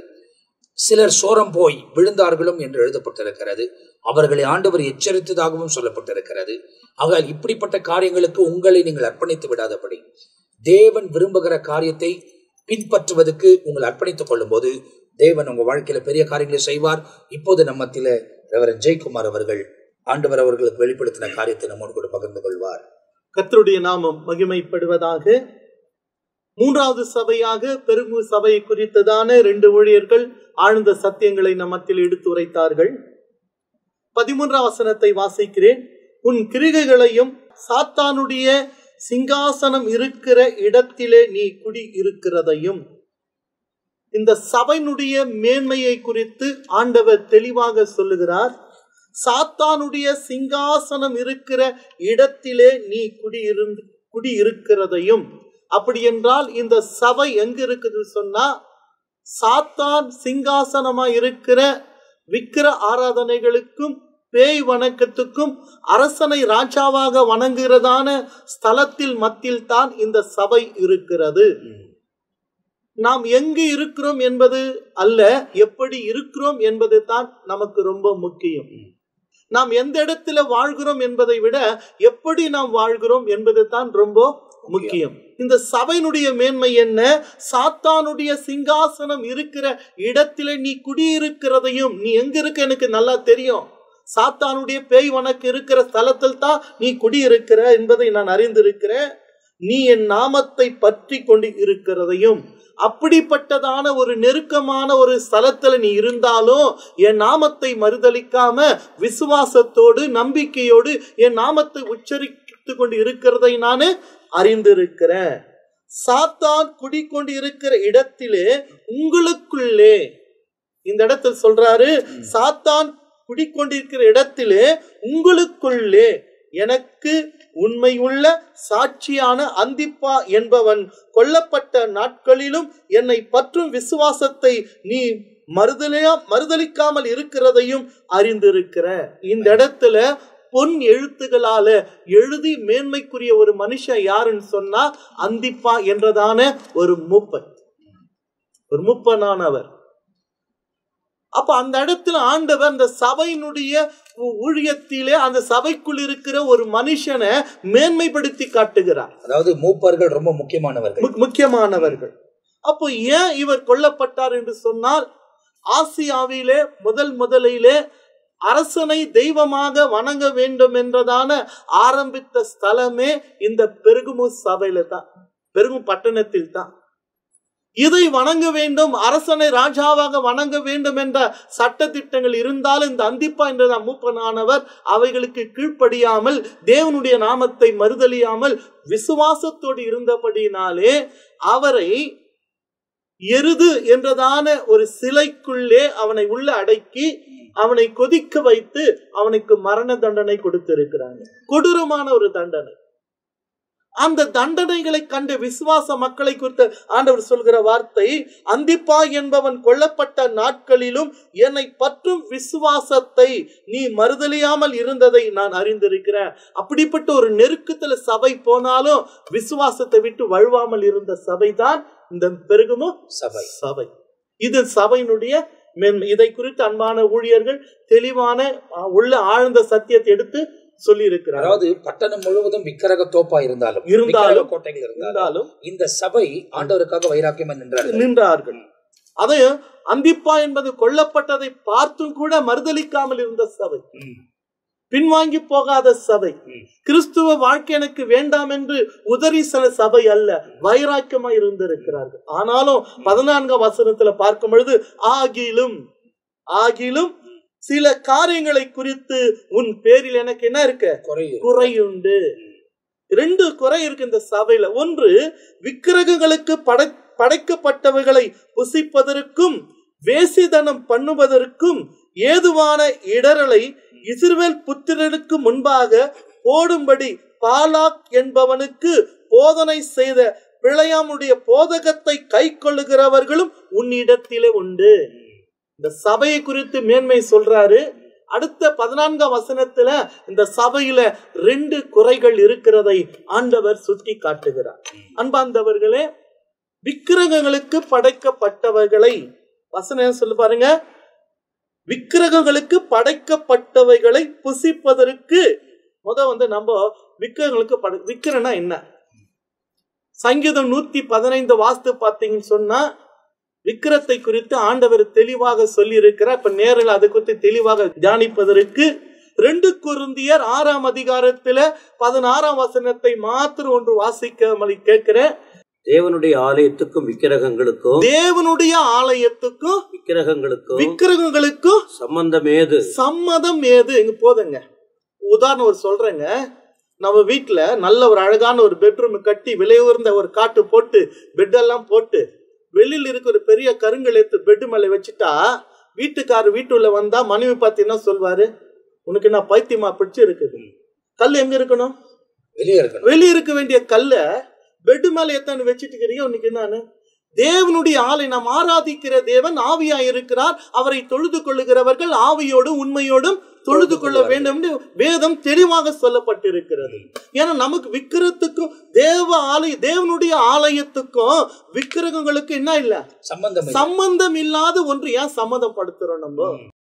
[SPEAKER 2] சிலர் சோரம் போய் விழுந்தார்களும் என்று எழுதப்பட்டிருக்கிறது அவர்களை ஆண்டவர் எச்சரித்ததாகவும் சொல்லப்பட்டிருக்கிறது ஆக இப்படிப்பட்ட காரியங்களுக்கு உங்களை நீங்கள் அர்ப்பணித்து விடாதபடி தேவன் விரும்புகிற காரியத்தை பின்பற்றுவதற்கு உங்களை அர்ப்பணித்துக் கொள்ளும் போது தேவன் உங்க வாழ்க்கையில பெரிய காரியங்களை செய்வார் இப்போது நம்மத்தில ரெவரன் ஜெயக்குமார் அவர்கள் ஆண்டவர் அவர்களுக்கு வெளிப்படுத்தின காரியத்தை நம்மோடு கூட பகிர்ந்து கொள்வார்
[SPEAKER 6] கர்த்தருடைய நாமம் மகிமைப்படுவதாக மூன்றாவது சபையாக பெருங்கு சபை குறித்ததான ரெண்டு ஊழியர்கள் ஆழ்ந்த சத்தியங்களை நம்மத்தில் எடுத்துரைத்தார்கள் பதிமூன்றாம் வசனத்தை வாசிக்கிறேன் உன் கிரிகைகளையும் சாத்தானுடைய சிங்காசனம் இருக்கிற இடத்திலே நீ குடி இருக்கிறதையும் இந்த சபையினுடைய மேன்மையை குறித்து ஆண்டவர் தெளிவாக சொல்லுகிறார் சாத்தானுடைய சிங்காசனம் இருக்கிற இடத்திலே நீ குடியிருந்து குடியிருக்கிறதையும் அப்படி என்றால் இந்த சபை எங்க இருக்குது சொன்னா சாத்தான் சிங்காசனமா இருக்கிற விக்கிர ஆராதனைகளுக்கும் பேய் வணக்கத்துக்கும் அரசனை ராஜாவாக வணங்குகிறதான ஸ்தலத்தில் மத்தியில் தான் இந்த சபை இருக்கிறது நாம் எங்கு இருக்கிறோம் என்பது அல்ல எப்படி இருக்கிறோம் என்பது தான் நமக்கு ரொம்ப முக்கியம் நாம் எந்த இடத்துல வாழ்கிறோம் என்பதை விட எப்படி நாம் வாழ்கிறோம் என்பது தான் ரொம்ப முக்கியம் இந்த சபையினுடைய மேன்மை என்ன சாத்தானுடைய சிங்காசனம் இருக்கிற இடத்திலே நீ குடியிருக்கிறதையும் நீ எங்க இருக்க எனக்கு நல்லா தெரியும் சாத்தானுடைய பேய் வணக்கு இருக்கிற ஸ்தலத்தில் தான் நீ குடியிருக்கிற என்பதை நான் அறிந்திருக்கிறேன் நீ என் நாமத்தை பற்றி கொண்டு இருக்கிறதையும் அப்படிப்பட்டதான ஒரு நெருக்கமான ஒரு ஸ்தலத்துல நீ இருந்தாலும் என் நாமத்தை மறுதளிக்காம விசுவாசத்தோடு நம்பிக்கையோடு என் நாமத்தை உச்சரித்து கொண்டு இருக்கிறதை நான் அறிந்திருக்கிறேன் சாத்தான் குடிக்கொண்டு இருக்கிற இடத்திலே உங்களுக்குள்ளே இந்த இடத்தில் சொல்றாரு சாத்தான் குடிக்கொண்டிருக்கிற இடத்திலே உங்களுக்குள்ளே எனக்கு உண்மையுள்ள சாட்சியான அந்திப்பா என்பவன் கொல்லப்பட்ட நாட்களிலும் என்னை பற்றும் விசுவாசத்தை நீ மறுதலையா மறுதளிக்காமல் இருக்கிறதையும் அறிந்திருக்கிற இந்த இடத்துல பொன் எழுத்துகளால எழுதி மேன்மைக்குரிய ஒரு மனுஷன் யாருன்னு சொன்னா அந்திப்பா என்றதான ஒரு மூப்பன் ஒரு மூப்பனானவர் அப்ப அந்த இடத்துல ஆண்டவர் அந்த சபையினுடைய ஊ- ஊழியத்திலே அந்த சபைக்குள் இருக்கிற ஒரு மனுஷனை மேன்மைப்படுத்தி காட்டுகிறார்
[SPEAKER 2] அதாவது மூப்பர்கள் ரொம்ப முக்கியமானவர்கள்
[SPEAKER 6] முக்- முக்கியமானவர்கள் அப்போ ஏன் இவர் கொல்லப்பட்டார் என்று சொன்னால் ஆசியாவிலே முதல் முதலிலே அரசனை தெய்வமாக வணங்க வேண்டும் என்றதான ஆரம்பித்த ஸ்தலமே இந்த பெருகுமு சபையில தான் பெருகும் பட்டணத்தில் தான் இதை வணங்க வேண்டும் அரசனை ராஜாவாக வணங்க வேண்டும் என்ற சட்ட திட்டங்கள் இருந்தாலும் இந்த அந்திப்பா என்ற மூப்பனானவர் அவைகளுக்கு கீழ்ப்படியாமல் தேவனுடைய நாமத்தை மறுதலியாமல் விசுவாசத்தோடு இருந்தபடியினாலே அவரை எருது என்றதான ஒரு சிலைக்குள்ளே அவனை உள்ள அடக்கி அவனை கொதிக்க வைத்து அவனுக்கு மரண தண்டனை கொடுத்திருக்கிறாங்க கொடூரமான ஒரு தண்டனை அந்த தண்டனைகளை கண்டு விசுவாச மக்களை குறித்த ஆண்டவர் சொல்கிற வார்த்தை அந்திப்பா என்பவன் கொல்லப்பட்ட நாட்களிலும் என்னை பற்றும் விசுவாசத்தை நீ மறுதலியாமல் இருந்ததை நான் அறிந்திருக்கிறேன் அப்படிப்பட்ட ஒரு நெருக்கத்துல சபை போனாலும் விசுவாசத்தை விட்டு வழுவாமல் இருந்த சபைதான் இந்த பெருகுமோ
[SPEAKER 2] சபை
[SPEAKER 6] சபை இது சபையினுடைய மேன்மை இதை குறித்து அன்பான ஊழியர்கள் தெளிவான அஹ், உள்ள ஆழ்ந்த சத்தியத்தை எடுத்து சொல்லி இருக்கிறார்
[SPEAKER 2] அதாவது பட்டணம் முழுவதும் விக்கிரக தோப்பா இருந்தாலும்
[SPEAKER 6] இருந்தாலும்,
[SPEAKER 2] விக்கிரக கோட்டைகள் இருந்தாலும்
[SPEAKER 6] இருந்தாலும்
[SPEAKER 2] இந்த சபை ஆண்டவருக்காக வைராக்கியம் நின்றார்கள்
[SPEAKER 6] நின்றார்கள் அதையும் அந்திப்பா என்பது கொல்லப்பட்டதை பார்த்தும் கூட மறுதலிக்காமல் இருந்த சபை
[SPEAKER 2] ம்.
[SPEAKER 6] பின்வாங்கி போகாத சபை
[SPEAKER 2] ம்.
[SPEAKER 6] கிறிஸ்துவ வாழ்க்கை எனக்கு வேண்டாம் என்று உதறி சில சபை அல்ல வைராக்கியமா இருந்திருக்கிறார்கள் ஆனாலும் பதினான்காம் வசனத்துல பார்க்கும் பொழுது ஆகிலும் ஆகிலும் சில காரியங்களை குறித்து உன் பேரில் எனக்கு என்ன இருக்க
[SPEAKER 2] குறை
[SPEAKER 6] குறையுண்டு ரெண்டு குறை இருக்கு இந்த சபையில ஒன்று விக்கிரகங்களுக்கு படை படைக்கப்பட்டவைகளை புசிப்பதற்கும் வேசிதனம் பண்ணுவதற்கும் ஏதுவான இடரலை இஸ்ரவேல் புத்திரனுக்கு முன்பாக போடும்படி பாலாக் என்பவனுக்கு போதனை செய்த பிழையாமுடைய போதகத்தை கை கொள்ளுகிறவர்களும் உன்னிடத்திலே உண்டு இந்த சபையை குறித்து மேன்மை சொல்றாரு அடுத்த பதினான்காம் வசனத்துல இந்த சபையில ரெண்டு குறைகள் இருக்கிறதை ஆண்டவர் சுட்டி காட்டுகிறார் அன்பார்ந்தவர்களே விக்கிரகங்களுக்கு படைக்கப்பட்டவைகளை வசனம் என்ன சொல்லு பாருங்க விக்கிரகங்களுக்கு படைக்கப்பட்டவைகளை புசிப்பதற்கு முத வந்து நம்ம விக்கிரகங்களுக்கு படை விக்கிரகம்னா என்ன சங்கீதம் நூத்தி பதினைந்து வாஸ்து பார்த்தீங்கன்னு சொன்னா விக்கிரத்தை குறித்து ஆண்டவர் தெளிவாக சொல்லி இருக்கிறார் இப்ப நேரில் அதை குறித்து தெளிவாக தியானிப்பதற்கு ரெண்டு குருந்தியர் ஆறாம் அதிகாரத்துல பதினாறாம் வசனத்தை மாத்திரம் ஒன்று வாசிக்காமல் கேட்கிறேன்
[SPEAKER 4] தேவனுடைய ஆலயத்துக்கும் விக்கிரகங்களுக்கும்
[SPEAKER 6] தேவனுடைய ஆலயத்துக்கும்
[SPEAKER 4] விக்கிரகங்களுக்கும்
[SPEAKER 6] விக்கிரகங்களுக்கும்
[SPEAKER 4] சம்பந்தம் ஏது
[SPEAKER 6] சம்மதம் ஏது இங்க போதுங்க உதாரணம் ஒரு சொல்றேங்க நம்ம வீட்டுல நல்ல ஒரு அழகான ஒரு பெட்ரூம் கட்டி விலை உயர்ந்த ஒரு காட்டு போட்டு பெட்டெல்லாம் போட்டு வெளியில இருக்க ஒரு பெரிய கருங்கல் எடுத்து பெட்டு மேல வச்சுட்டா வீட்டுக்காரர் வீட்டுள்ள வந்தா மனைவி பார்த்து என்ன சொல்வாரு உனக்கு என்ன பைத்தியமா பிடிச்சு இருக்குது கல் எங்க இருக்கணும்
[SPEAKER 2] வெளியே இருக்கணும்
[SPEAKER 6] வெளிய இருக்க வேண்டிய கல்ல பெட் மேல எத்தான்னு வச்சுட்டு இருக்கிறீங்க உனக்கு என்னன்னு தேவனுடைய ஆளை நாம் ஆராதிக்கிற தேவன் ஆவியா இருக்கிறார் அவரை தொழுது கொள்ளுகிறவர்கள் ஆவியோடும் உண்மையோடும் தொழுது கொள்ள வேண்டும் என்று வேதம் தெளிவாக சொல்லப்பட்டிருக்கிறது ஏன்னா நமக்கு விக்கிரத்துக்கும் தேவ ஆலய தேவனுடைய ஆலயத்துக்கும் விக்கிரகங்களுக்கு என்ன இல்ல
[SPEAKER 2] சம்பந்தம் இல்லை.
[SPEAKER 6] சம்பந்தம் இல்லாத ஒன்று ஏன் சம்மதப்படுத்துறோம் நம்ம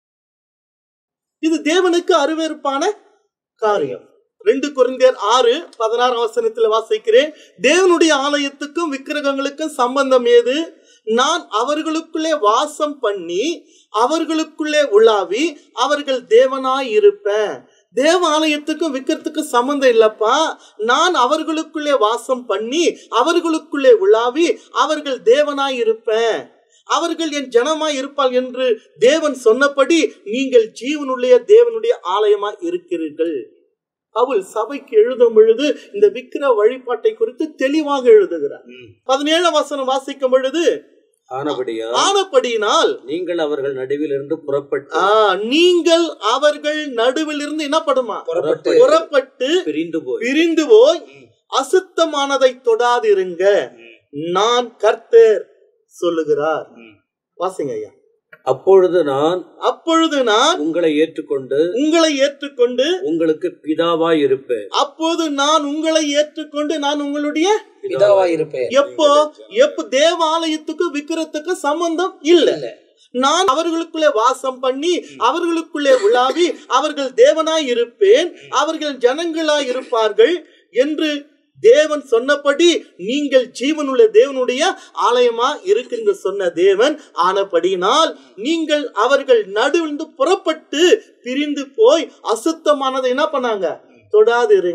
[SPEAKER 6] இது தேவனுக்கு அருவருப்பான காரியம் ரெண்டு குருந்தியர் ஆறு பதினாறு வசனத்துல வாசிக்கிறேன் தேவனுடைய ஆலயத்துக்கும் விக்கிரகங்களுக்கும் சம்பந்தம் ஏது நான் அவர்களுக்குள்ளே வாசம் பண்ணி அவர்களுக்குள்ளே உலாவி அவர்கள் தேவனாய் இருப்பேன் தேவ ஆலயத்துக்கும் விக்கிரத்துக்கும் சம்பந்தம் இல்லப்பா நான் அவர்களுக்குள்ளே வாசம் பண்ணி அவர்களுக்குள்ளே உலாவி அவர்கள் தேவனாய் இருப்பேன் அவர்கள் என் ஜனமாய் இருப்பாள் என்று தேவன் சொன்னபடி நீங்கள் ஜீவனுடைய தேவனுடைய ஆலயமாய் இருக்கிறீர்கள் அவள் சபைக்கு எழுதும் பொழுது இந்த விக்கிர வழிபாட்டை குறித்து தெளிவாக எழுதுகிறார்
[SPEAKER 2] ம்.
[SPEAKER 6] பதினேழாம் வசனம் வாசிக்கும் பொழுது
[SPEAKER 4] ஆனபடியா
[SPEAKER 6] ஆனப்படியினால்
[SPEAKER 4] நீங்கள் அவர்கள் நடுவில் இருந்து புறப்பட்டு
[SPEAKER 6] ஆ, நீங்கள் அவர்கள் நடுவில் இருந்து என்ன படுமா
[SPEAKER 2] புறப்பட்டு
[SPEAKER 6] புறப்பட்டு
[SPEAKER 4] பிரிந்து போய்
[SPEAKER 6] பிரிந்து போய் அசுத்தமானதை தொடாதிருங்க நான் கர்த்தர் சொல்லுகிறார்
[SPEAKER 2] ம்.
[SPEAKER 6] வாசிங்க ஐயா
[SPEAKER 4] அப்பொழுது நான்
[SPEAKER 6] அப்பொழுது நான்
[SPEAKER 4] உங்களை ஏற்றுக்கொண்டு
[SPEAKER 6] உங்களை ஏற்றுக்கொண்டு
[SPEAKER 4] உங்களுக்கு பிதாவாய் இருப்பேன்
[SPEAKER 6] அப்போது நான் உங்களை ஏற்றுக்கொண்டு நான் உங்களுடைய
[SPEAKER 2] பிதாவா இருப்பேன்
[SPEAKER 6] எப்போ எப்போ தேவாலயத்துக்கும் விக்கிரத்துக்கும் சம்பந்தம் இல்ல நான் அவர்களுக்குள்ளே வாசம் பண்ணி அவர்களுக்குள்ளே உலாவி அவர்கள் தேவனாய் இருப்பேன் அவர்கள் ஜனங்களாய் இருப்பார்கள் என்று தேவன் சொன்னபடி நீங்கள் ஜீவனுள்ள தேவனுடைய ஆலயமா இருக்குங்க சொன்ன தேவன் ஆனபடியினால் நீங்கள் அவர்கள் நடுவிலிருந்து புறப்பட்டு பிரிந்து போய் அசுத்தமானதை என்ன பண்ணாங்க தொடாது இருங்க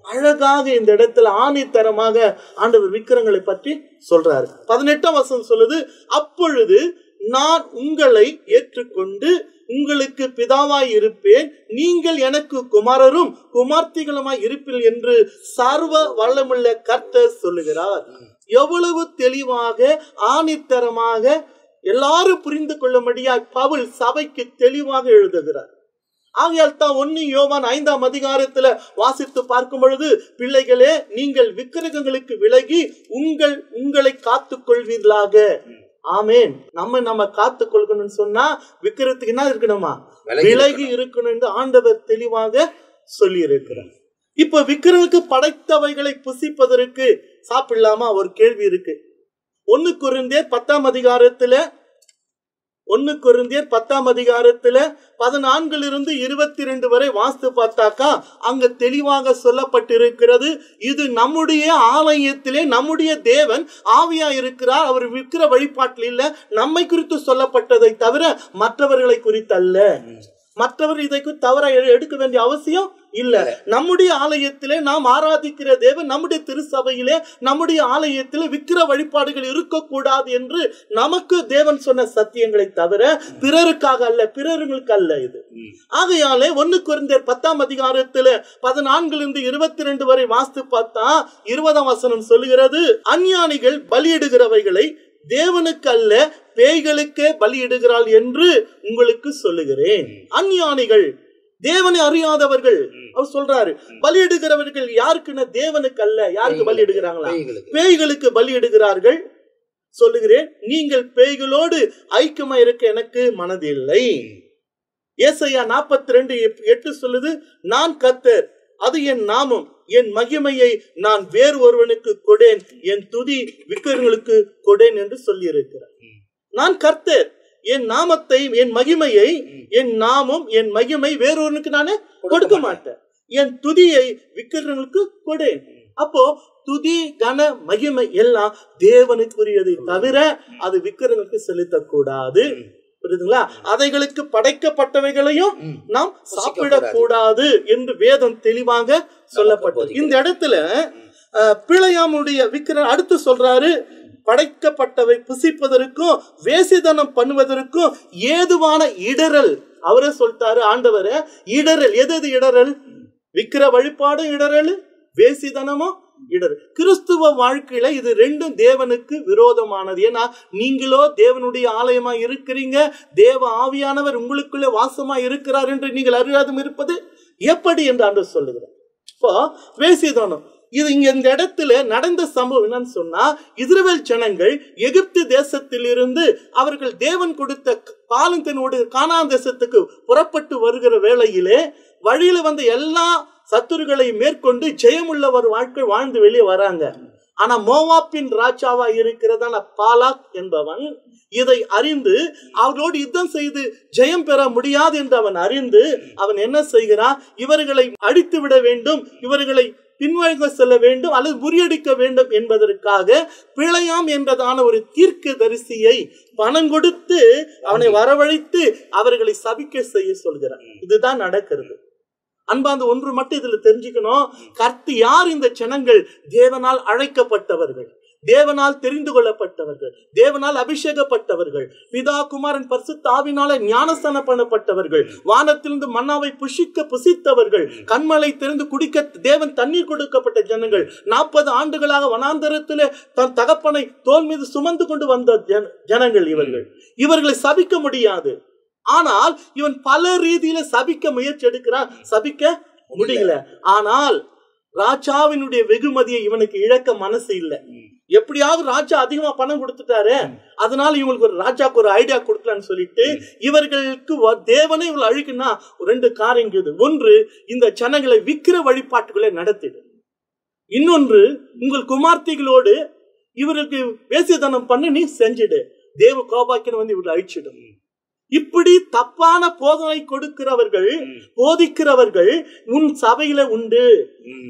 [SPEAKER 6] அழகாக இந்த இடத்துல ஆணித்தரமாக ஆண்டவர் விக்கிரங்களை பற்றி சொல்றாரு பதினெட்டாம் வசனம் சொல்லுது அப்பொழுது நான் உங்களை ஏற்றுக்கொண்டு உங்களுக்கு பிதாவாய் இருப்பேன் நீங்கள் எனக்கு குமாரரும் குமார்த்திகளுமாய் இருப்பீர்கள் என்று சர்வ வல்லமுள்ள கர்த்தர் சொல்லுகிறார் எவ்வளவு தெளிவாக ஆணித்தரமாக எல்லாரும் புரிந்து கொள்ளும்படியாய் பவுல் சபைக்கு தெளிவாக எழுதுகிறார் ஆகையால் தான் ஒன்னு யோவான் ஐந்தாம் அதிகாரத்துல வாசித்து பார்க்கும் பொழுது பிள்ளைகளே நீங்கள் விக்கிரகங்களுக்கு விலகி உங்கள் உங்களை காத்துக் கொள்வீர்களாக ஆமேன் நம்ம நம்ம காத்துக் கொள்கணும்னு சொன்னா விக்கிரத்துக்கு என்ன இருக்கணுமா
[SPEAKER 2] விலகி
[SPEAKER 6] விலகி இருக்கணும் என்று ஆண்டவர் தெளிவாக சொல்லி இருக்கிறார் இப்ப விக்கிரனுக்கு படைத்தவைகளை புசிப்பதற்கு சாப்பிடலாமா ஒரு கேள்வி இருக்கு ஒன்னு குருந்தேர் பத்தாம் அதிகாரத்துல ஒன்னு குருந்தியர் பத்தாம் அதிகாரத்துல பதினான்குல இருந்து இருபத்தி ரெண்டு வரை வாஸ்து பார்த்தாக்கா அங்க தெளிவாக சொல்லப்பட்டிருக்கிறது இது நம்முடைய ஆலயத்திலே நம்முடைய தேவன் ஆவியா இருக்கிறார் அவர் விக்கிர வழிபாட்டில் இல்ல நம்மை குறித்து சொல்லப்பட்டதை தவிர மற்றவர்களை குறித்து அல்ல மற்றவர் இதை குறித்து தவற எ- எடுக்க வேண்டிய அவசியம் இல்ல நம்முடைய ஆலயத்திலே நாம் ஆராதிக்கிற தேவன் நம்முடைய திருச்சபையிலே நம்முடைய ஆலயத்திலே விக்கிர வழிபாடுகள் இருக்கக்கூடாது என்று நமக்கு தேவன் சொன்ன சத்தியங்களை தவிர பிறருக்காக அல்ல பிறர்களுக்கு அல்ல இது ஆகையாலே ஒன்னு குறைந்தர் பத்தாம் அதிகாரத்துல பதினான்குல இருந்து இருபத்தி ரெண்டு வரை வாஸ்து பார்த்தா இருபதாம் வசனம் சொல்லுகிறது அஞ்ஞானிகள் பலியிடுகிறவைகளை தேவனுக்கு அல்ல பேய்களுக்கே பலியிடுகிறாள் என்று உங்களுக்கு சொல்லுகிறேன் அஞ்ஞானிகள் தேவனை அறியாதவர்கள் அவர் சொல்றாரு பலியிடுகிறவர்கள் யாருக்குன்னா தேவனுக்கு அல்ல யாருக்கு பலியிடுகிறாங்களா
[SPEAKER 2] பேய்களுக்கு.
[SPEAKER 6] பேய்களுக்கு பலியிடுகிறார்கள் சொல்லுகிறேன் நீங்கள் பேய்களோடு ஐக்கியமா இருக்க எனக்கு மனதில்லை ஏசையா நாற்பத்தி ரெண்டு எட்டு சொல்லுது நான் கத்தர் அது என் நாமம் என் மகிமையை நான் வேறு ஒருவனுக்கு கொடேன் என் துதி விக்கிரங்களுக்கு கொடேன் என்று சொல்லி இருக்கிறார் நான் கர்த்தர் என் நாமத்தை என் மகிமையை என் நாமம் என் மகிமை வேறொருவனுக்கு நானே கொடுக்க மாட்டேன் என் துதியை விக்கிரங்களுக்கு கொடேன் அப்போ துதி கன மகிமை எல்லாம் தேவனுக்குரியதை தவிர அது விக்கிரங்களுக்கு செலுத்தக்கூடாது புரியுதுங்களா அதைகளுக்கு படைக்கப்பட்டவைகளையும் நாம் சாப்பிடக்கூடாது என்று வேதம் தெளிவாக சொல்லப்பட்டது இந்த இடத்துல அஹ், பிழையாமுடைய விக்கிர அடுத்து சொல்றாரு படைக்கப்பட்டவை புசிப்பதற்கும் வேசிதனம் பண்ணுவதற்கும் ஏதுவான இடரல் அவரே சொல்லிட்டாரு ஆண்டவரே இடரல் எது எது இடரல் விக்கிர வழிபாடும் இடரல் வேசிதனமும் இடர் கிறிஸ்துவ வாழ்க்கையில இது ரெண்டும் தேவனுக்கு விரோதமானது ஏன்னா நீங்களோ தேவனுடைய ஆலயமா இருக்கிறீங்க தேவ ஆவியானவர் உங்களுக்குள்ளே வாசமா இருக்கிறார் என்று நீங்கள் அறியாதும் இருப்பது எப்படி என்று ஆண்டவர் சொல்லுகிறார் இப்போ வேசிதானம் இது இங்க இந்த இடத்துல நடந்த சம்பவம் என்னன்னு சொன்னா இஸ்ரவேல் ஜனங்கள் எகிப்து தேசத்திலிருந்து அவர்கள் தேவன் கொடுத்த பாலத்தினோடு கானான் தேசத்துக்கு புறப்பட்டு வருகிற வேளையிலே வழியில வந்த எல்லா சத்துருகளை மேற்கொண்டு ஜெயமுள்ள ஒரு வாழ்க்கை வாழ்ந்து வெளியே வராங்க ஆனா மோவாப்பின் ராஜாவா இருக்கிறதான பாலாக் என்பவன் இதை அறிந்து அவர்களோடு யுத்தம் செய்து ஜெயம் பெற முடியாது என்று அவன் அறிந்து அவன் என்ன செய்கிறான் இவர்களை அடித்து விட வேண்டும் இவர்களை பின்வாங்க செல்ல வேண்டும் அல்லது முறியடிக்க வேண்டும் என்பதற்காக பிழையாம் என்றதான ஒரு தீர்க்க தரிசியை பணம் கொடுத்து அவனை வரவழைத்து அவர்களை சபிக்க செய்ய சொல்கிறான் இதுதான் நடக்கிறது அன்பாந்த ஒன்று மட்டும் இதுல தெரிஞ்சுக்கணும் கர்த்தி யார் இந்த ஜனங்கள் தேவனால் அழைக்கப்பட்டவர்கள் தேவனால் தெரிந்து கொள்ளப்பட்டவர்கள் தேவனால் அபிஷேகப்பட்டவர்கள் பிதா குமாரன் பரிசுத்த ஆவினால ஞானஸ்தானம் பண்ணப்பட்டவர்கள் வானத்திலிருந்து மன்னாவை புஷிக்க புசித்தவர்கள் கண்மலை திறந்து குடிக்க தேவன் தண்ணீர் கொடுக்கப்பட்ட ஜனங்கள் நாற்பது ஆண்டுகளாக வனாந்தரத்திலே தன் தகப்பனை தோல் மீது சுமந்து கொண்டு வந்த ஜன- ஜனங்கள் இவர்கள் இவர்களை சபிக்க முடியாது ஆனால் இவன் பல ரீதியில சபிக்க முயற்சி எடுக்கிறான் சபிக்க முடியல ஆனால் ராஜாவினுடைய வெகுமதியை இவனுக்கு இழக்க மனசு இல்ல எப்படியாவது ராஜா அதிகமா பணம் கொடுத்துட்டாரு அதனால இவங்களுக்கு ஒரு ராஜாக்கு ஒரு ஐடியா கொடுக்கலான்னு சொல்லிட்டு இவர்களுக்கு வ- தேவனை இவள் அழிக்குன்னா ரெண்டு காரியம் இருக்குது ஒன்று இந்த ஜனங்களை விக்கிர வழிபாட்டுகளை நடத்திடு இன்னொன்று உங்கள் குமார்த்திகளோடு இவருக்கு வேசியதனம் பண்ணி நீ செஞ்சிடு தேவ கோபாக்கின வந்து இவர்களை அழிச்சிடும் இப்படி தப்பான போதனை கொடுக்கிறவர்கள் போதிக்கிறவர்கள் உன் சபையில உண்டு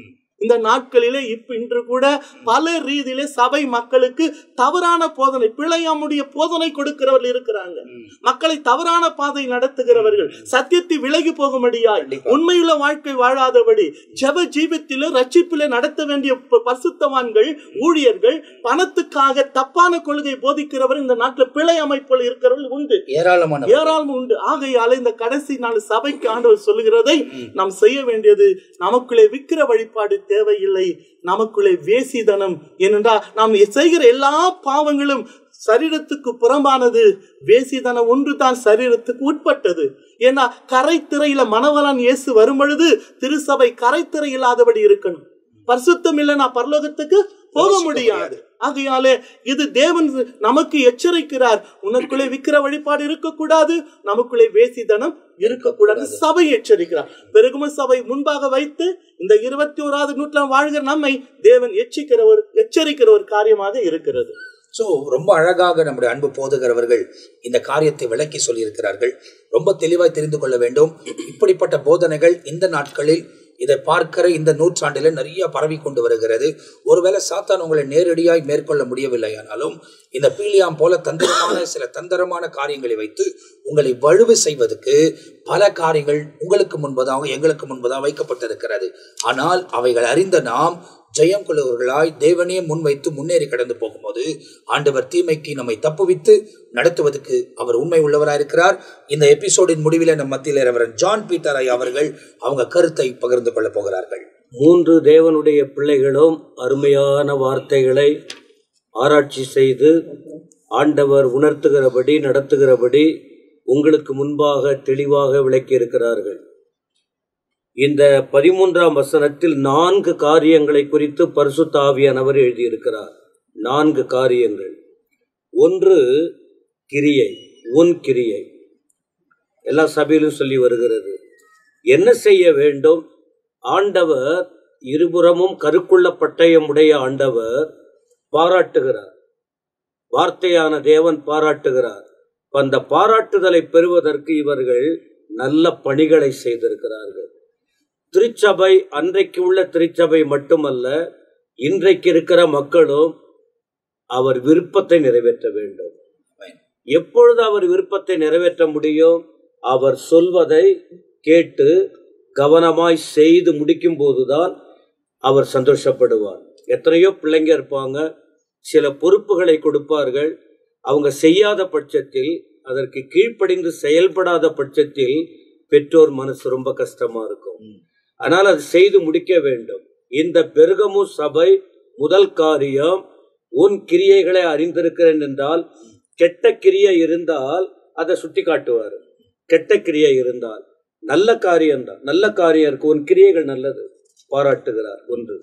[SPEAKER 6] இந்த நாட்களிலே இப்ப இன்று கூட பல ரீதியிலே சபை மக்களுக்கு தவறான போதனை பிழையாமுடைய போதனை கொடுக்கிறவர்கள் இருக்கிறாங்க மக்களை தவறான பாதை நடத்துகிறவர்கள் சத்தியத்தை விலகி போகும்படியாய் உண்மையுள்ள வாழ்க்கை வாழாதபடி ஜெப ஜீவித்தில ரட்சிப்பில நடத்த வேண்டிய ப- பரிசுத்தவான்கள் ஊழியர்கள் பணத்துக்காக தப்பான கொள்கை போதிக்கிறவர் இந்த நாட்டுல பிழை அமைப்புகள் இருக்கிறவர்கள் உண்டு
[SPEAKER 2] ஏராளமான
[SPEAKER 6] ஏராளம் உண்டு ஆகையால இந்த கடைசி நாள் சபைக்கு ஆண்டவர் சொல்லுகிறதை நாம் செய்ய வேண்டியது நமக்குள்ளே விக்கிர வழிபாடு தேவையில்லை நமக்குள்ளே வேசிதனம் ஏனென்றால் நாம் செய்கிற எல்லா பாவங்களும் சரீரத்துக்கு புறம்பானது வேசிதனம் ஒன்று தான் சரீரத்துக்கு உட்பட்டது ஏன்னா கரைத்திரையில மணவலான் இயேசு வரும் பொழுது திருசபை கரைத்திரை இல்லாதபடி இருக்கணும் பரிசுத்தம் இல்லைன்னா பரலோகத்துக்கு போக முடியாது ஆகையாலே இது தேவன் நமக்கு எச்சரிக்கிறார் உனக்குள்ளே விக்கிர வழிபாடு இருக்கக்கூடாது நமக்குள்ளே வேசிதனம் இருக்கக்கூடாது சபை எச்சரிக்கிறார் பெருகும சபை முன்பாக வைத்து இந்த இருபத்தி ஓராவது நூற்றாண்டு வாழ்கிற நம்மை தேவன் எச்சரிக்கிற ஒரு எச்சரிக்கிற ஒரு காரியமாக இருக்கிறது
[SPEAKER 2] ஸோ ரொம்ப அழகாக நம்முடைய அன்பு போதகரவர்கள் இந்த காரியத்தை விளக்கி சொல்லியிருக்கிறார்கள் ரொம்ப தெளிவாய் தெரிந்து கொள்ள வேண்டும் இப்படிப்பட்ட போதனைகள் இந்த நாட்களில் இதை பார்க்கிற இந்த நூற்றாண்டில நிறைய பரவி கொண்டு வருகிறது ஒருவேளை சாத்தான் உங்களை நேரடியாய் மேற்கொள்ள முடியவில்லையானாலும் இந்த பீலியாம் போல தந்திரமான சில தந்திரமான காரியங்களை வைத்து உங்களை வலுவு செய்வதற்கு பல காரியங்கள் உங்களுக்கு முன்பதாக எங்களுக்கு முன்பதாக வைக்கப்பட்டிருக்கிறது ஆனால் அவைகள் அறிந்த நாம் ஜெயம் கொள்ளுவர்களாய் தேவனே முன்வைத்து முன்னேறி கடந்து போகும்போது ஆண்டவர் தீமைக்கு நம்மை தப்புவித்து நடத்துவதற்கு அவர் உண்மை உள்ளவராயிருக்கிறார் இந்த எபிசோடின் முடிவில் நம் மத்தியில் ரெவரன் ஜான் பீட்டர் ஐயா அவர்கள் அவங்க கருத்தை பகிர்ந்து கொள்ளப் போகிறார்கள்
[SPEAKER 4] மூன்று தேவனுடைய பிள்ளைகளும் அருமையான வார்த்தைகளை ஆராய்ச்சி செய்து ஆண்டவர் உணர்த்துகிறபடி நடத்துகிறபடி உங்களுக்கு முன்பாக தெளிவாக விளக்கியிருக்கிறார்கள் இந்த பதிமூன்றாம் வசனத்தில் நான்கு காரியங்களை குறித்து பரிசுத்த ஆவியானவர் எழுதியிருக்கிறார் நான்கு காரியங்கள் ஒன்று கிரியை உன் கிரியை எல்லா சபையிலும் சொல்லி வருகிறது என்ன செய்ய வேண்டும் ஆண்டவர் இருபுறமும் கருக்குள்ள பட்டயம் உடைய ஆண்டவர் பாராட்டுகிறார் வார்த்தையான தேவன் பாராட்டுகிறார் அந்த பாராட்டுதலை பெறுவதற்கு இவர்கள் நல்ல பணிகளை செய்திருக்கிறார்கள் திருச்சபை அன்றைக்கு உள்ள திருச்சபை மட்டுமல்ல இன்றைக்கு இருக்கிற மக்களும் அவர் விருப்பத்தை நிறைவேற்ற வேண்டும் எப்பொழுது அவர் விருப்பத்தை நிறைவேற்ற முடியும் அவர் சொல்வதை கேட்டு கவனமாய் செய்து முடிக்கும் போதுதான் அவர் சந்தோஷப்படுவார் எத்தனையோ பிள்ளைங்க இருப்பாங்க சில பொறுப்புகளை கொடுப்பார்கள் அவங்க செய்யாத பட்சத்தில் அதற்கு கீழ்ப்படிந்து செயல்படாத பட்சத்தில் பெற்றோர் மனசு ரொம்ப கஷ்டமா இருக்கும் ஆனால் அது செய்து முடிக்க வேண்டும் இந்த பெருகமு சபை முதல் காரியம் உன் கிரியைகளை அறிந்திருக்கிறேன் என்றால் கெட்ட கிரியை இருந்தால் அதை சுட்டி காட்டுவார் கெட்ட கிரியை இருந்தால் நல்ல காரியம்தான் நல்ல காரியம் இருக்கு உன் கிரியைகள் நல்லது பாராட்டுகிறார் ஒன்று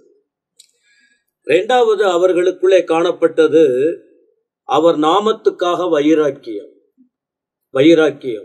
[SPEAKER 4] இரண்டாவது அவர்களுக்குள்ளே காணப்பட்டது அவர் நாமத்துக்காக வைராக்கியம் வைராக்கியம்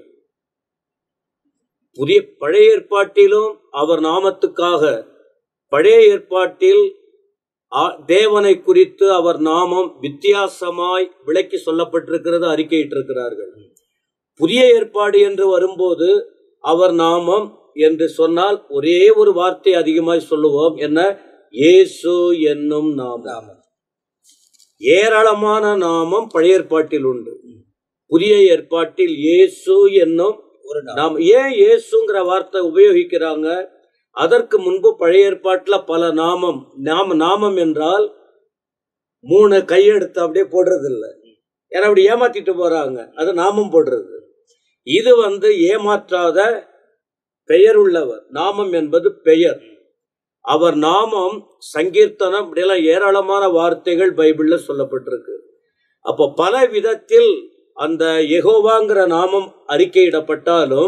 [SPEAKER 4] புதிய பழைய ஏற்பாட்டிலும் அவர் நாமத்துக்காக பழைய ஏற்பாட்டில் ஆ- தேவனை குறித்து அவர் நாமம் வித்தியாசமாய் விளக்கி சொல்லப்பட்டிருக்கிறது அறிக்கையிட்டிருக்கிறார்கள் புதிய ஏற்பாடு என்று வரும்போது அவர் நாமம் என்று சொன்னால் ஒரே ஒரு வார்த்தை அதிகமாய் சொல்லுவோம் என்ன இயேசு என்னும் நாமம்
[SPEAKER 2] ஆமாம்.
[SPEAKER 4] ஏராளமான நாமம் பழைய ஏற்பாட்டில் உண்டு புதிய ஏற்பாட்டில் இயேசு என்னும்
[SPEAKER 2] ஒரு நாள்
[SPEAKER 4] நாம் ஏன் இயேசுங்கிற வார்த்தை உபயோகிக்கிறாங்க அதற்கு முன்பு பழைய ஏற்பாட்டுல பல நாமம் நாம நாமம் என்றால் மூணு கையெடுத்து அப்படியே போடுறது இல்ல ஏன்னா அப்படி ஏமாத்திட்டு போறாங்க அது நாமம் போடுறது இது வந்து ஏமாற்றாத பெயர் உள்ளவர் நாமம் என்பது பெயர் அவர் நாமம் சங்கீர்த்தனம் இப்படியெல்லாம் ஏராளமான வார்த்தைகள் பைபிள்ல சொல்லப்பட்டிருக்கு அப்போ பல விதத்தில் அந்த யெகோவாங்கிற நாமம் அறிக்கையிடப்பட்டாலும்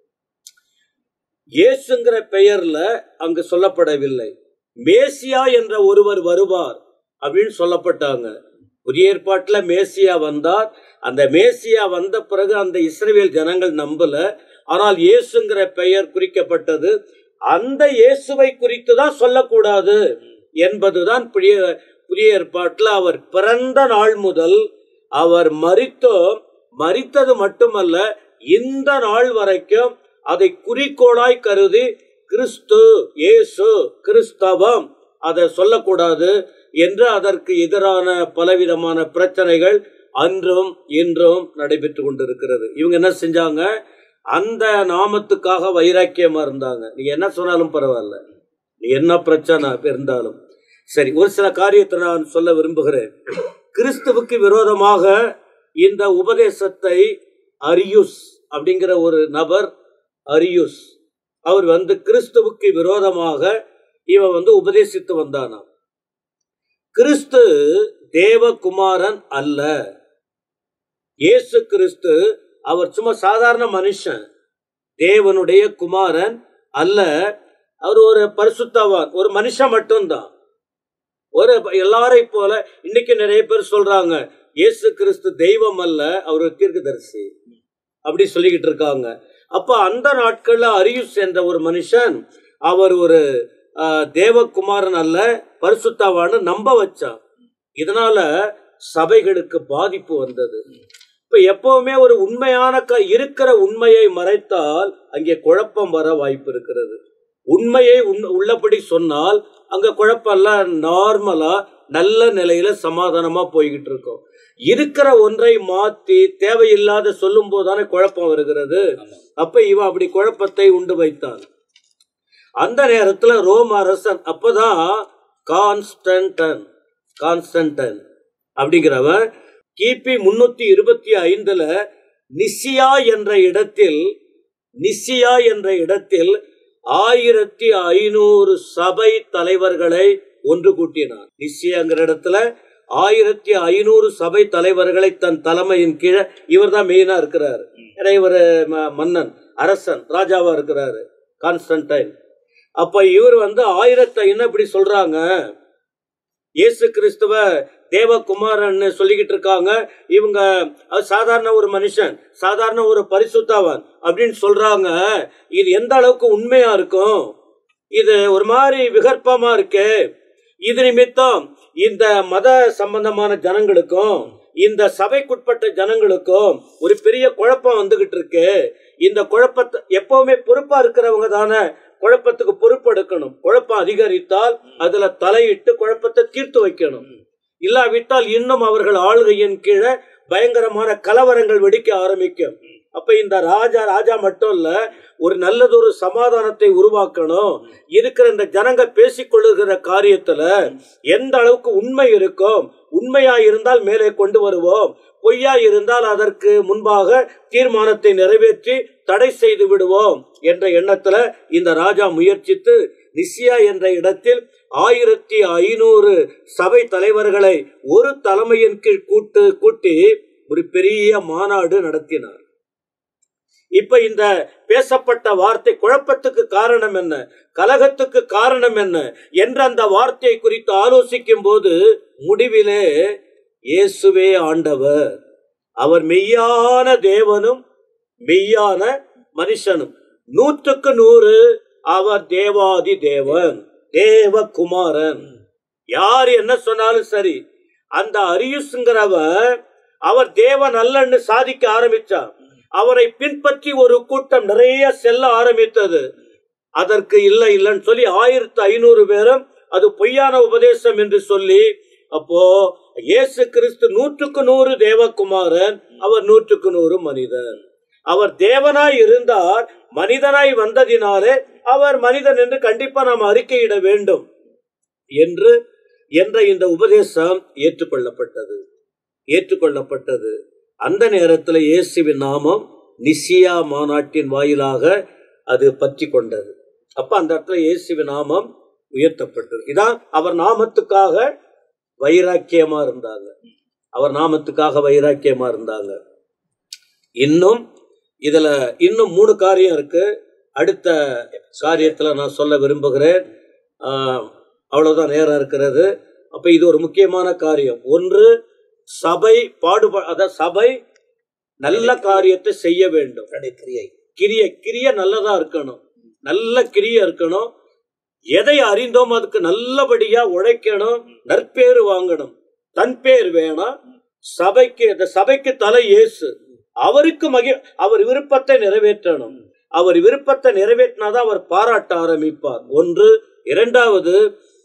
[SPEAKER 4] இயேசுங்கிற பெயர்ல அங்கு சொல்லப்படவில்லை மேசியா என்ற ஒருவர் வருவார் அப்படின்னு சொல்லப்பட்டாங்க புதிய ஏற்பாட்டுல மேசியா வந்தார் அந்த மேசியா வந்த பிறகு அந்த இஸ்ரவேல் ஜனங்கள் நம்பல ஆனால் இயேசுங்கிற பெயர் குறிக்கப்பட்டது அந்த இயேசுவை குறித்து தான் சொல்லக்கூடாது என்பதுதான் புதிய புதிய ஏற்பாட்டில் அவர் பிறந்த நாள் முதல் அவர் மரித்தோ மரித்தது மட்டுமல்ல இந்த நாள் வரைக்கும் அதை குறிக்கோளாய் கருதி கிறிஸ்து இயேசு கிறிஸ்தவம் அதை சொல்லக்கூடாது என்று அதற்கு எதிரான பலவிதமான பிரச்சனைகள் அன்றும் இன்றும் நடைபெற்று கொண்டிருக்கிறது இவங்க என்ன செஞ்சாங்க அந்த நாமத்துக்காக வைராக்கியமா இருந்தாங்க நீ என்ன சொன்னாலும் பரவாயில்ல நீ என்ன பிரச்சனை இருந்தாலும் சரி ஒரு சில காரியத்தை நான் சொல்ல விரும்புகிறேன் கிறிஸ்துவுக்கு விரோதமாக இந்த உபதேசத்தை அரியுஸ் அப்படிங்கிற ஒரு நபர் அரியுஸ் அவர் வந்து கிறிஸ்துவுக்கு விரோதமாக இவன் வந்து உபதேசித்து வந்தானாம் கிறிஸ்து தேவகுமாரன் அல்ல இயேசு கிறிஸ்து அவர் சும்மா சாதாரண மனுஷன் தேவனுடைய குமாரன் அல்ல அவர் ஒரு பரிசுத்தவான் ஒரு மனுஷன் மட்டும்தான் ஒரு எல்லாரையும் போல இன்னைக்கு நிறைய பேர் சொல்றாங்க இயேசு கிறிஸ்து தெய்வம் அல்ல அவர் ஒரு தீர்க்கதரிசி அப்படி சொல்லிக்கிட்டு இருக்காங்க அப்ப அந்த நாட்கள்ல அரியுஸ் என்ற ஒரு மனுஷன் அவர் ஒரு ஆஹ், தேவகுமாரன் அல்ல பரிசுத்தவான்னு நம்ப வச்சான் இதனால சபைகளுக்கு பாதிப்பு வந்தது இப்ப எப்பவுமே ஒரு உண்மையான க இருக்கிற உண்மையை மறைத்தால் அங்கே குழப்பம் வர வாய்ப்பு இருக்கிறது உண்மையை உண்- உள்ளபடி சொன்னால் அங்க குழப்பம் எல்லாம் நார்மலா நல்ல நிலையில சமாதானமா போய்கிட்டு இருக்கோம் இருக்கிற ஒன்றை மாத்தி தேவையில்லாத சொல்லும் போதுதானே குழப்பம் வருகிறது அப்ப இவன் அப்படி குழப்பத்தை உண்டு வைத்தான் அந்த நேரத்துல ரோம அரசன் அப்பதான் கான்ஸ்டன்டன் கான்ஸ்டன்டன் அப்படிங்கிறவன் கிபி முன்னூத்தி இருபத்தி ஐந்துல நிசியா என்ற இடத்தில் நிசியா என்ற இடத்தில் ஆயிரத்தி ஐநூறு சபை தலைவர்களை ஒன்று கூட்டினார் நிசியாங்கிற இடத்துல ஆயிரத்தி ஐநூறு சபை தலைவர்களை தன் தலைமையின் கீழே இவர் தான் மெயினா இருக்கிறாரு ஏன்னா இவர் மன்னன் அரசன் ராஜாவா இருக்கிறாரு கான்ஸ்டன்டைன் அப்ப இவர் வந்து ஆயிரத்தி ஐநூறு இப்படி சொல்றாங்க இயேசு கிறிஸ்துவ தேவகுமாரன்னு சொல்லிக்கிட்டு இருக்காங்க இவங்க அது சாதாரண ஒரு மனுஷன் சாதாரண ஒரு பரிசுத்தவன் அப்படின்னு சொல்றாங்க இது எந்த அளவுக்கு உண்மையா இருக்கும் இது ஒரு மாதிரி விகற்பமா இருக்கு இது நிமித்தம் இந்த மத சம்பந்தமான ஜனங்களுக்கும் இந்த சபைக்குட்பட்ட ஜனங்களுக்கும் ஒரு பெரிய குழப்பம் வந்துகிட்டு இருக்கு இந்த குழப்பத்தை எப்பவுமே பொறுப்பா இருக்கிறவங்க தானே குழப்பத்துக்கு பொறுப்பெடுக்கணும் குழப்பம் அதிகரித்தால் அதுல தலையிட்டு குழப்பத்தை தீர்த்து வைக்கணும் இல்லாவிட்டால் இன்னும் அவர்கள் ஆளுகையின் கீழே பயங்கரமான கலவரங்கள் வெடிக்க ஆரம்பிக்கும் அப்ப இந்த ராஜா ராஜா மட்டும் இல்ல ஒரு நல்லதொரு சமாதானத்தை உருவாக்கணும் இருக்கிற இந்த ஜனங்க பேசிக்கொள்ளுகிற காரியத்துல எந்த அளவுக்கு உண்மை இருக்கும் உண்மையா இருந்தால் மேலே கொண்டு வருவோம் பொய்யா இருந்தால் அதற்கு முன்பாக தீர்மானத்தை நிறைவேற்றி தடை செய்து விடுவோம் என்ற எண்ணத்துல இந்த ராஜா முயற்சித்து நிசியா என்ற இடத்தில் ஆயிரத்தி ஐநூறு சபை தலைவர்களை ஒரு தலைமையின் கீழ் கூட்டு கூட்டி ஒரு பெரிய மாநாடு நடத்தினார் இப்ப இந்த பேசப்பட்ட வார்த்தை குழப்பத்துக்கு காரணம் என்ன கலகத்துக்கு காரணம் என்ன என்ற அந்த வார்த்தையை குறித்து ஆலோசிக்கும் போது முடிவிலே இயேசுவே ஆண்டவர் அவர் மெய்யான தேவனும் மெய்யான மனுஷனும் நூற்றுக்கு நூறு அவர் தேவாதி தேவன் தேவகுமாரன் யார் என்ன சொன்னாலும் சரி அந்த அரியுஸ்ங்கிறவர் அவர் தேவன் அல்லன்னு சாதிக்க ஆரம்பிச்சார் அவரை பின்பற்றி ஒரு கூட்டம் நிறைய செல்ல ஆரம்பித்தது அதற்கு இல்லை இல்லைன்னு சொல்லி ஆயிரத்தி ஐநூறு பேரும் அது பொய்யான உபதேசம் என்று சொல்லி அப்போ இயேசு கிறிஸ்து நூற்றுக்கு நூறு தேவகுமாரன் அவர் நூற்றுக்கு நூறு மனிதன் அவர் தேவனாய் இருந்தார் மனிதனாய் வந்ததினாலே அவர் மனிதன் என்று கண்டிப்பா நாம் அறிக்கையிட வேண்டும் என்று என்ற இந்த உபதேசம் ஏற்றுக்கொள்ளப்பட்டது ஏற்றுக்கொள்ளப்பட்டது அந்த நேரத்தில் இயேசுவின் நாமம் நிசியா மாநாட்டின் வாயிலாக அது பற்றி கொண்டது அப்ப அந்த இடத்துல இயேசுவின் நாமம் உயர்த்தப்பட்டது இதான் அவர் நாமத்துக்காக வைராக்கியமா இருந்தாங்க அவர் நாமத்துக்காக வைராக்கியமா இருந்தாங்க இன்னும் இதுல இன்னும் மூணு காரியம் இருக்கு அடுத்த காரியத்துல நான் சொல்ல விரும்புகிறேன் ஆஹ், அவ்வளவுதான் நேரம் இருக்கிறது அப்ப இது ஒரு முக்கியமான காரியம் ஒன்று சபை பாடுபா அத சபை நல்ல காரியத்தை செய்ய வேண்டும்
[SPEAKER 2] தன்னுடைய கிரியை
[SPEAKER 4] கிரிய கிரிய நல்லதா இருக்கணும் நல்ல கிரிய இருக்கணும் எதை அறிந்தோம் அதுக்கு நல்லபடியா உழைக்கணும் நற்பேறு வாங்கணும் தன் பேர் வேணாம் சபைக்கு இந்த சபைக்கு தலை இயேசு அவருக்கு மகி அவர் விருப்பத்தை நிறைவேற்றணும் அவர் விருப்பத்தை நிறைவேற்றினாதான் அவர் பாராட்ட ஆரம்பிப்பார் ஒன்று இரண்டாவது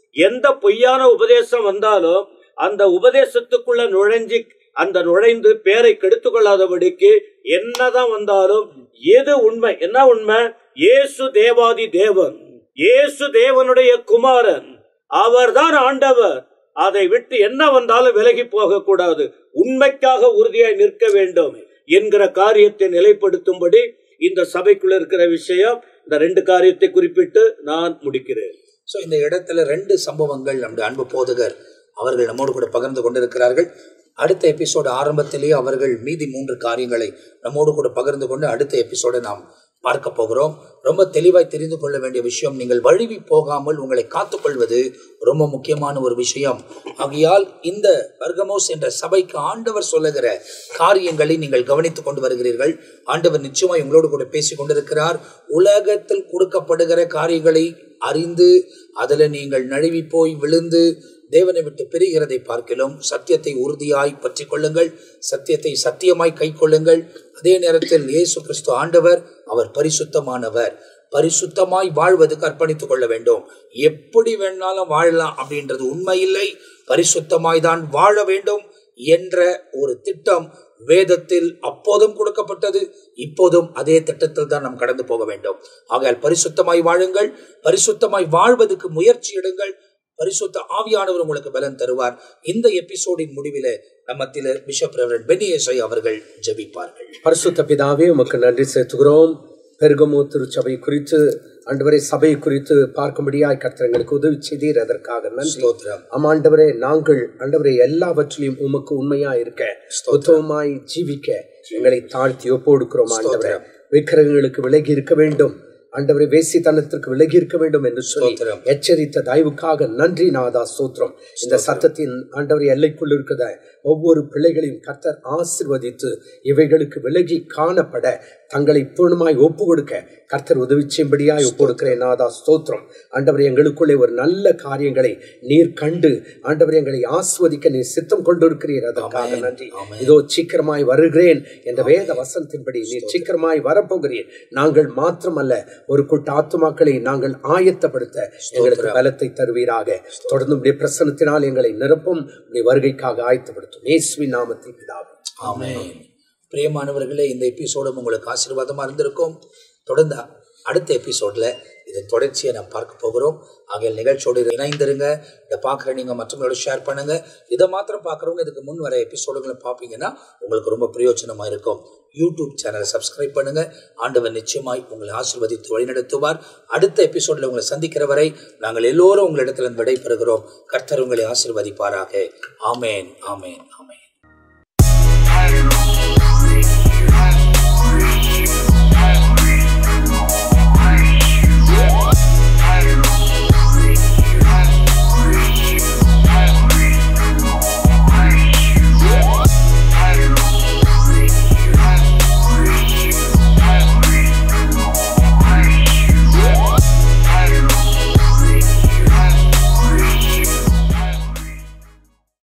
[SPEAKER 4] எந்த பொய்யான உபதேசம் வந்தாலும் அந்த உபதேசத்துக்குள்ள நுழைஞ்சு அந்த நுழைந்து பேரை கெடுத்து கொள்ளாதபடிக்கு என்னதான் வந்தாலும் எது உண்மை என்ன உண்மை இயேசு தேவாதி தேவன் இயேசு தேவனுடைய குமாரன் அவர்தான் ஆண்டவர் அதை விட்டு என்ன வந்தாலும் விலகி போக கூடாது உண்மைக்காக உறுதியாய் நிற்க வேண்டும் என்கிற காரியத்தை நிலைப்படுத்தும்படி இந்த சபைக்குள்ள இருக்கிற விஷயம் இந்த ரெண்டு காரியத்தை குறிப்பிட்டு நான் முடிக்கிறேன்
[SPEAKER 2] ஸோ இந்த இடத்துல ரெண்டு சம்பவங்கள் நம்முடைய அன்பு போதகர் அவர்கள் நம்மோடு கூட பகிர்ந்து கொண்டிருக்கிறார்கள் அடுத்த எபிசோடு ஆரம்பத்திலேயே அவர்கள் மீதி மூன்று காரியங்களை நம்மோடு கூட பகிர்ந்து கொண்டு அடுத்த எபிசோடை நாம் பார்க்க போகிறோம் ரொம்ப தெளிவாய் தெரிந்து கொள்ள வேண்டிய விஷயம் நீங்கள் வழுவி போகாமல் உங்களை காத்துக்கொள்வது ரொம்ப முக்கியமான ஒரு விஷயம் ஆகையால் இந்த பர்கமோஸ் என்ற சபைக்கு ஆண்டவர் சொல்லுகிற காரியங்களை நீங்கள் கவனித்துக் கொண்டு வருகிறீர்கள் ஆண்டவர் நிச்சயமாய் உங்களோடு கூட பேசிக் கொண்டிருக்கிறார் உலகத்தில் கொடுக்கப்படுகிற காரியங்களை அறிந்து அதில் நீங்கள் நழுவி போய் விழுந்து தேவனை விட்டு பிரிகிறதை பார்க்கிலும் சத்தியத்தை உறுதியாய் பற்றி கொள்ளுங்கள் சத்தியத்தை சத்தியமாய் கை கொள்ளுங்கள் அதே நேரத்தில் இயேசு கிறிஸ்து ஆண்டவர் அவர் பரிசுத்தமானவர் பரிசுத்தமாய் வாழ்வதற்கு அர்ப்பணித்துக் கொள்ள வேண்டும் எப்படி வேணாலும் வாழலாம் அப்படின்றது உண்மையில்லை பரிசுத்தமாய் தான் வாழ வேண்டும் என்ற ஒரு திட்டம் வேதத்தில் அப்போதும் கொடுக்கப்பட்டது இப்போதும் அதே திட்டத்தில் தான் நாம் கடந்து போக வேண்டும் ஆகையால் பரிசுத்தமாய் வாழுங்கள் பரிசுத்தமாய் வாழ்வதற்கு முயற்சி எடுங்கள் பரிசுத்த ஆவியானவர் உங்களுக்கு பலன் தருவார் இந்த எபிசோடின் முடிவில நம்மத்தில பிஷப் ரெவரன் பெனியேசை அவர்கள் ஜெபிப்பார்கள்
[SPEAKER 5] பரிசுத்த பிதாவே உமக்கு நன்றி செலுத்துகிறோம் பெருகமோ திருச்சபை குறித்து ஆண்டவரை சபை குறித்து பார்க்கும்படியாய் கர்த்தங்களுக்கு உதவி செய்தீர் அதற்காக நன்றி
[SPEAKER 2] ஸ்தோத்திரம்
[SPEAKER 5] ஆமாண்டவரே நாங்கள் ஆண்டவரே எல்லாவற்றிலும் உமக்கு உண்மையா இருக்க உத்தவமாய் ஜீவிக்க எங்களை தாழ்த்தி ஒப்போடுக்கிறோம் ஆண்டவரே விக்கிரகங்களுக்கு விலகி இருக்க வேண்டும் ஆண்டவரை வேசித்தனத்திற்கு விலகி இருக்க வேண்டும் என்று சொல்லி
[SPEAKER 2] ஸ்தோத்திரம்.
[SPEAKER 5] எச்சரித்த தயவுக்காக நன்றி நாதா ஸ்தோத்திரம் இந்த சத்தத்தின் ஆண்டவர் எல்லைக்குள் இருக்கிற ஒவ்வொரு பிள்ளைகளையும் கர்த்தர் ஆசிர்வதித்து இவைகளுக்கு விலகி காணப்பட தங்களை பூர்ணமாய் ஒப்பு கொடுக்க கர்த்தர் உதவி செய்யும்படியாய் ஒப்பு கொடுக்கிறேன் நாதா ஸ்தோத்திரம் ஆண்டவர் எங்களுக்குள்ளே ஒரு நல்ல காரியங்களை நீர் கண்டு ஆண்டவர் எங்களை ஆஸ்வதிக்க நீர் சித்தம் கொண்டிருக்கிறீர் அதற்காக
[SPEAKER 2] ஆமென்.
[SPEAKER 5] நன்றி
[SPEAKER 2] ஆமென்.
[SPEAKER 5] இதோ சீக்கிரமாய் வருகிறேன் என்ற வேத வசனத்தின்படி நீர் சீக்கிரமாய் வரப்போகிறீர் நாங்கள் மாத்திரமல்ல ஒரு கூட்ட ஆத்துமாக்களை நாங்கள் ஆயத்தப்படுத்த எங்களுக்கு பலத்தை தருவீராக தொடர்ந்து உடைய பிரசனத்தினால் எங்களை நிரப்பும் உடைய வருகைக்காக ஆயத்தப்படுத்தும் இயேசுவின் நாமத்தில் பிதாவே
[SPEAKER 2] ஆமென் பிரியமானவர்களே இந்த எபிசோடும் உங்களுக்கு ஆசீர்வாதமா இருந்திருக்கும் தொடர்ந்து அடுத்த எபிசோட்ல இதன் தொடர்ச்சியை நாம் பார்க்க போகிறோம் ஆகிய நிகழ்ச்சியோடு இணைந்திருங்க இதை பார்க்குற நீங்கள் மற்றவங்களோட ஷேர் பண்ணுங்க இதை மாத்திரம் பார்க்குறவங்க இதுக்கு முன் வர எபிசோடுகளை பார்ப்பீங்கன்னா உங்களுக்கு ரொம்ப பிரயோஜனமா இருக்கும் யூடியூப் சேனலை சப்ஸ்கிரைப் பண்ணுங்க ஆண்டவர் நிச்சயமாய் உங்களை ஆசீர்வதித்து வழிநடத்துவார் அடுத்த எபிசோட்ல உங்களை சந்திக்கிற வரை நாங்கள் எல்லோரும் உங்களிடத்துல விடை பெறுகிறோம் கர்த்தர் உங்களை ஆசீர்வதிப்பாராக ஆமேன் ஆமேன் ஆமேன்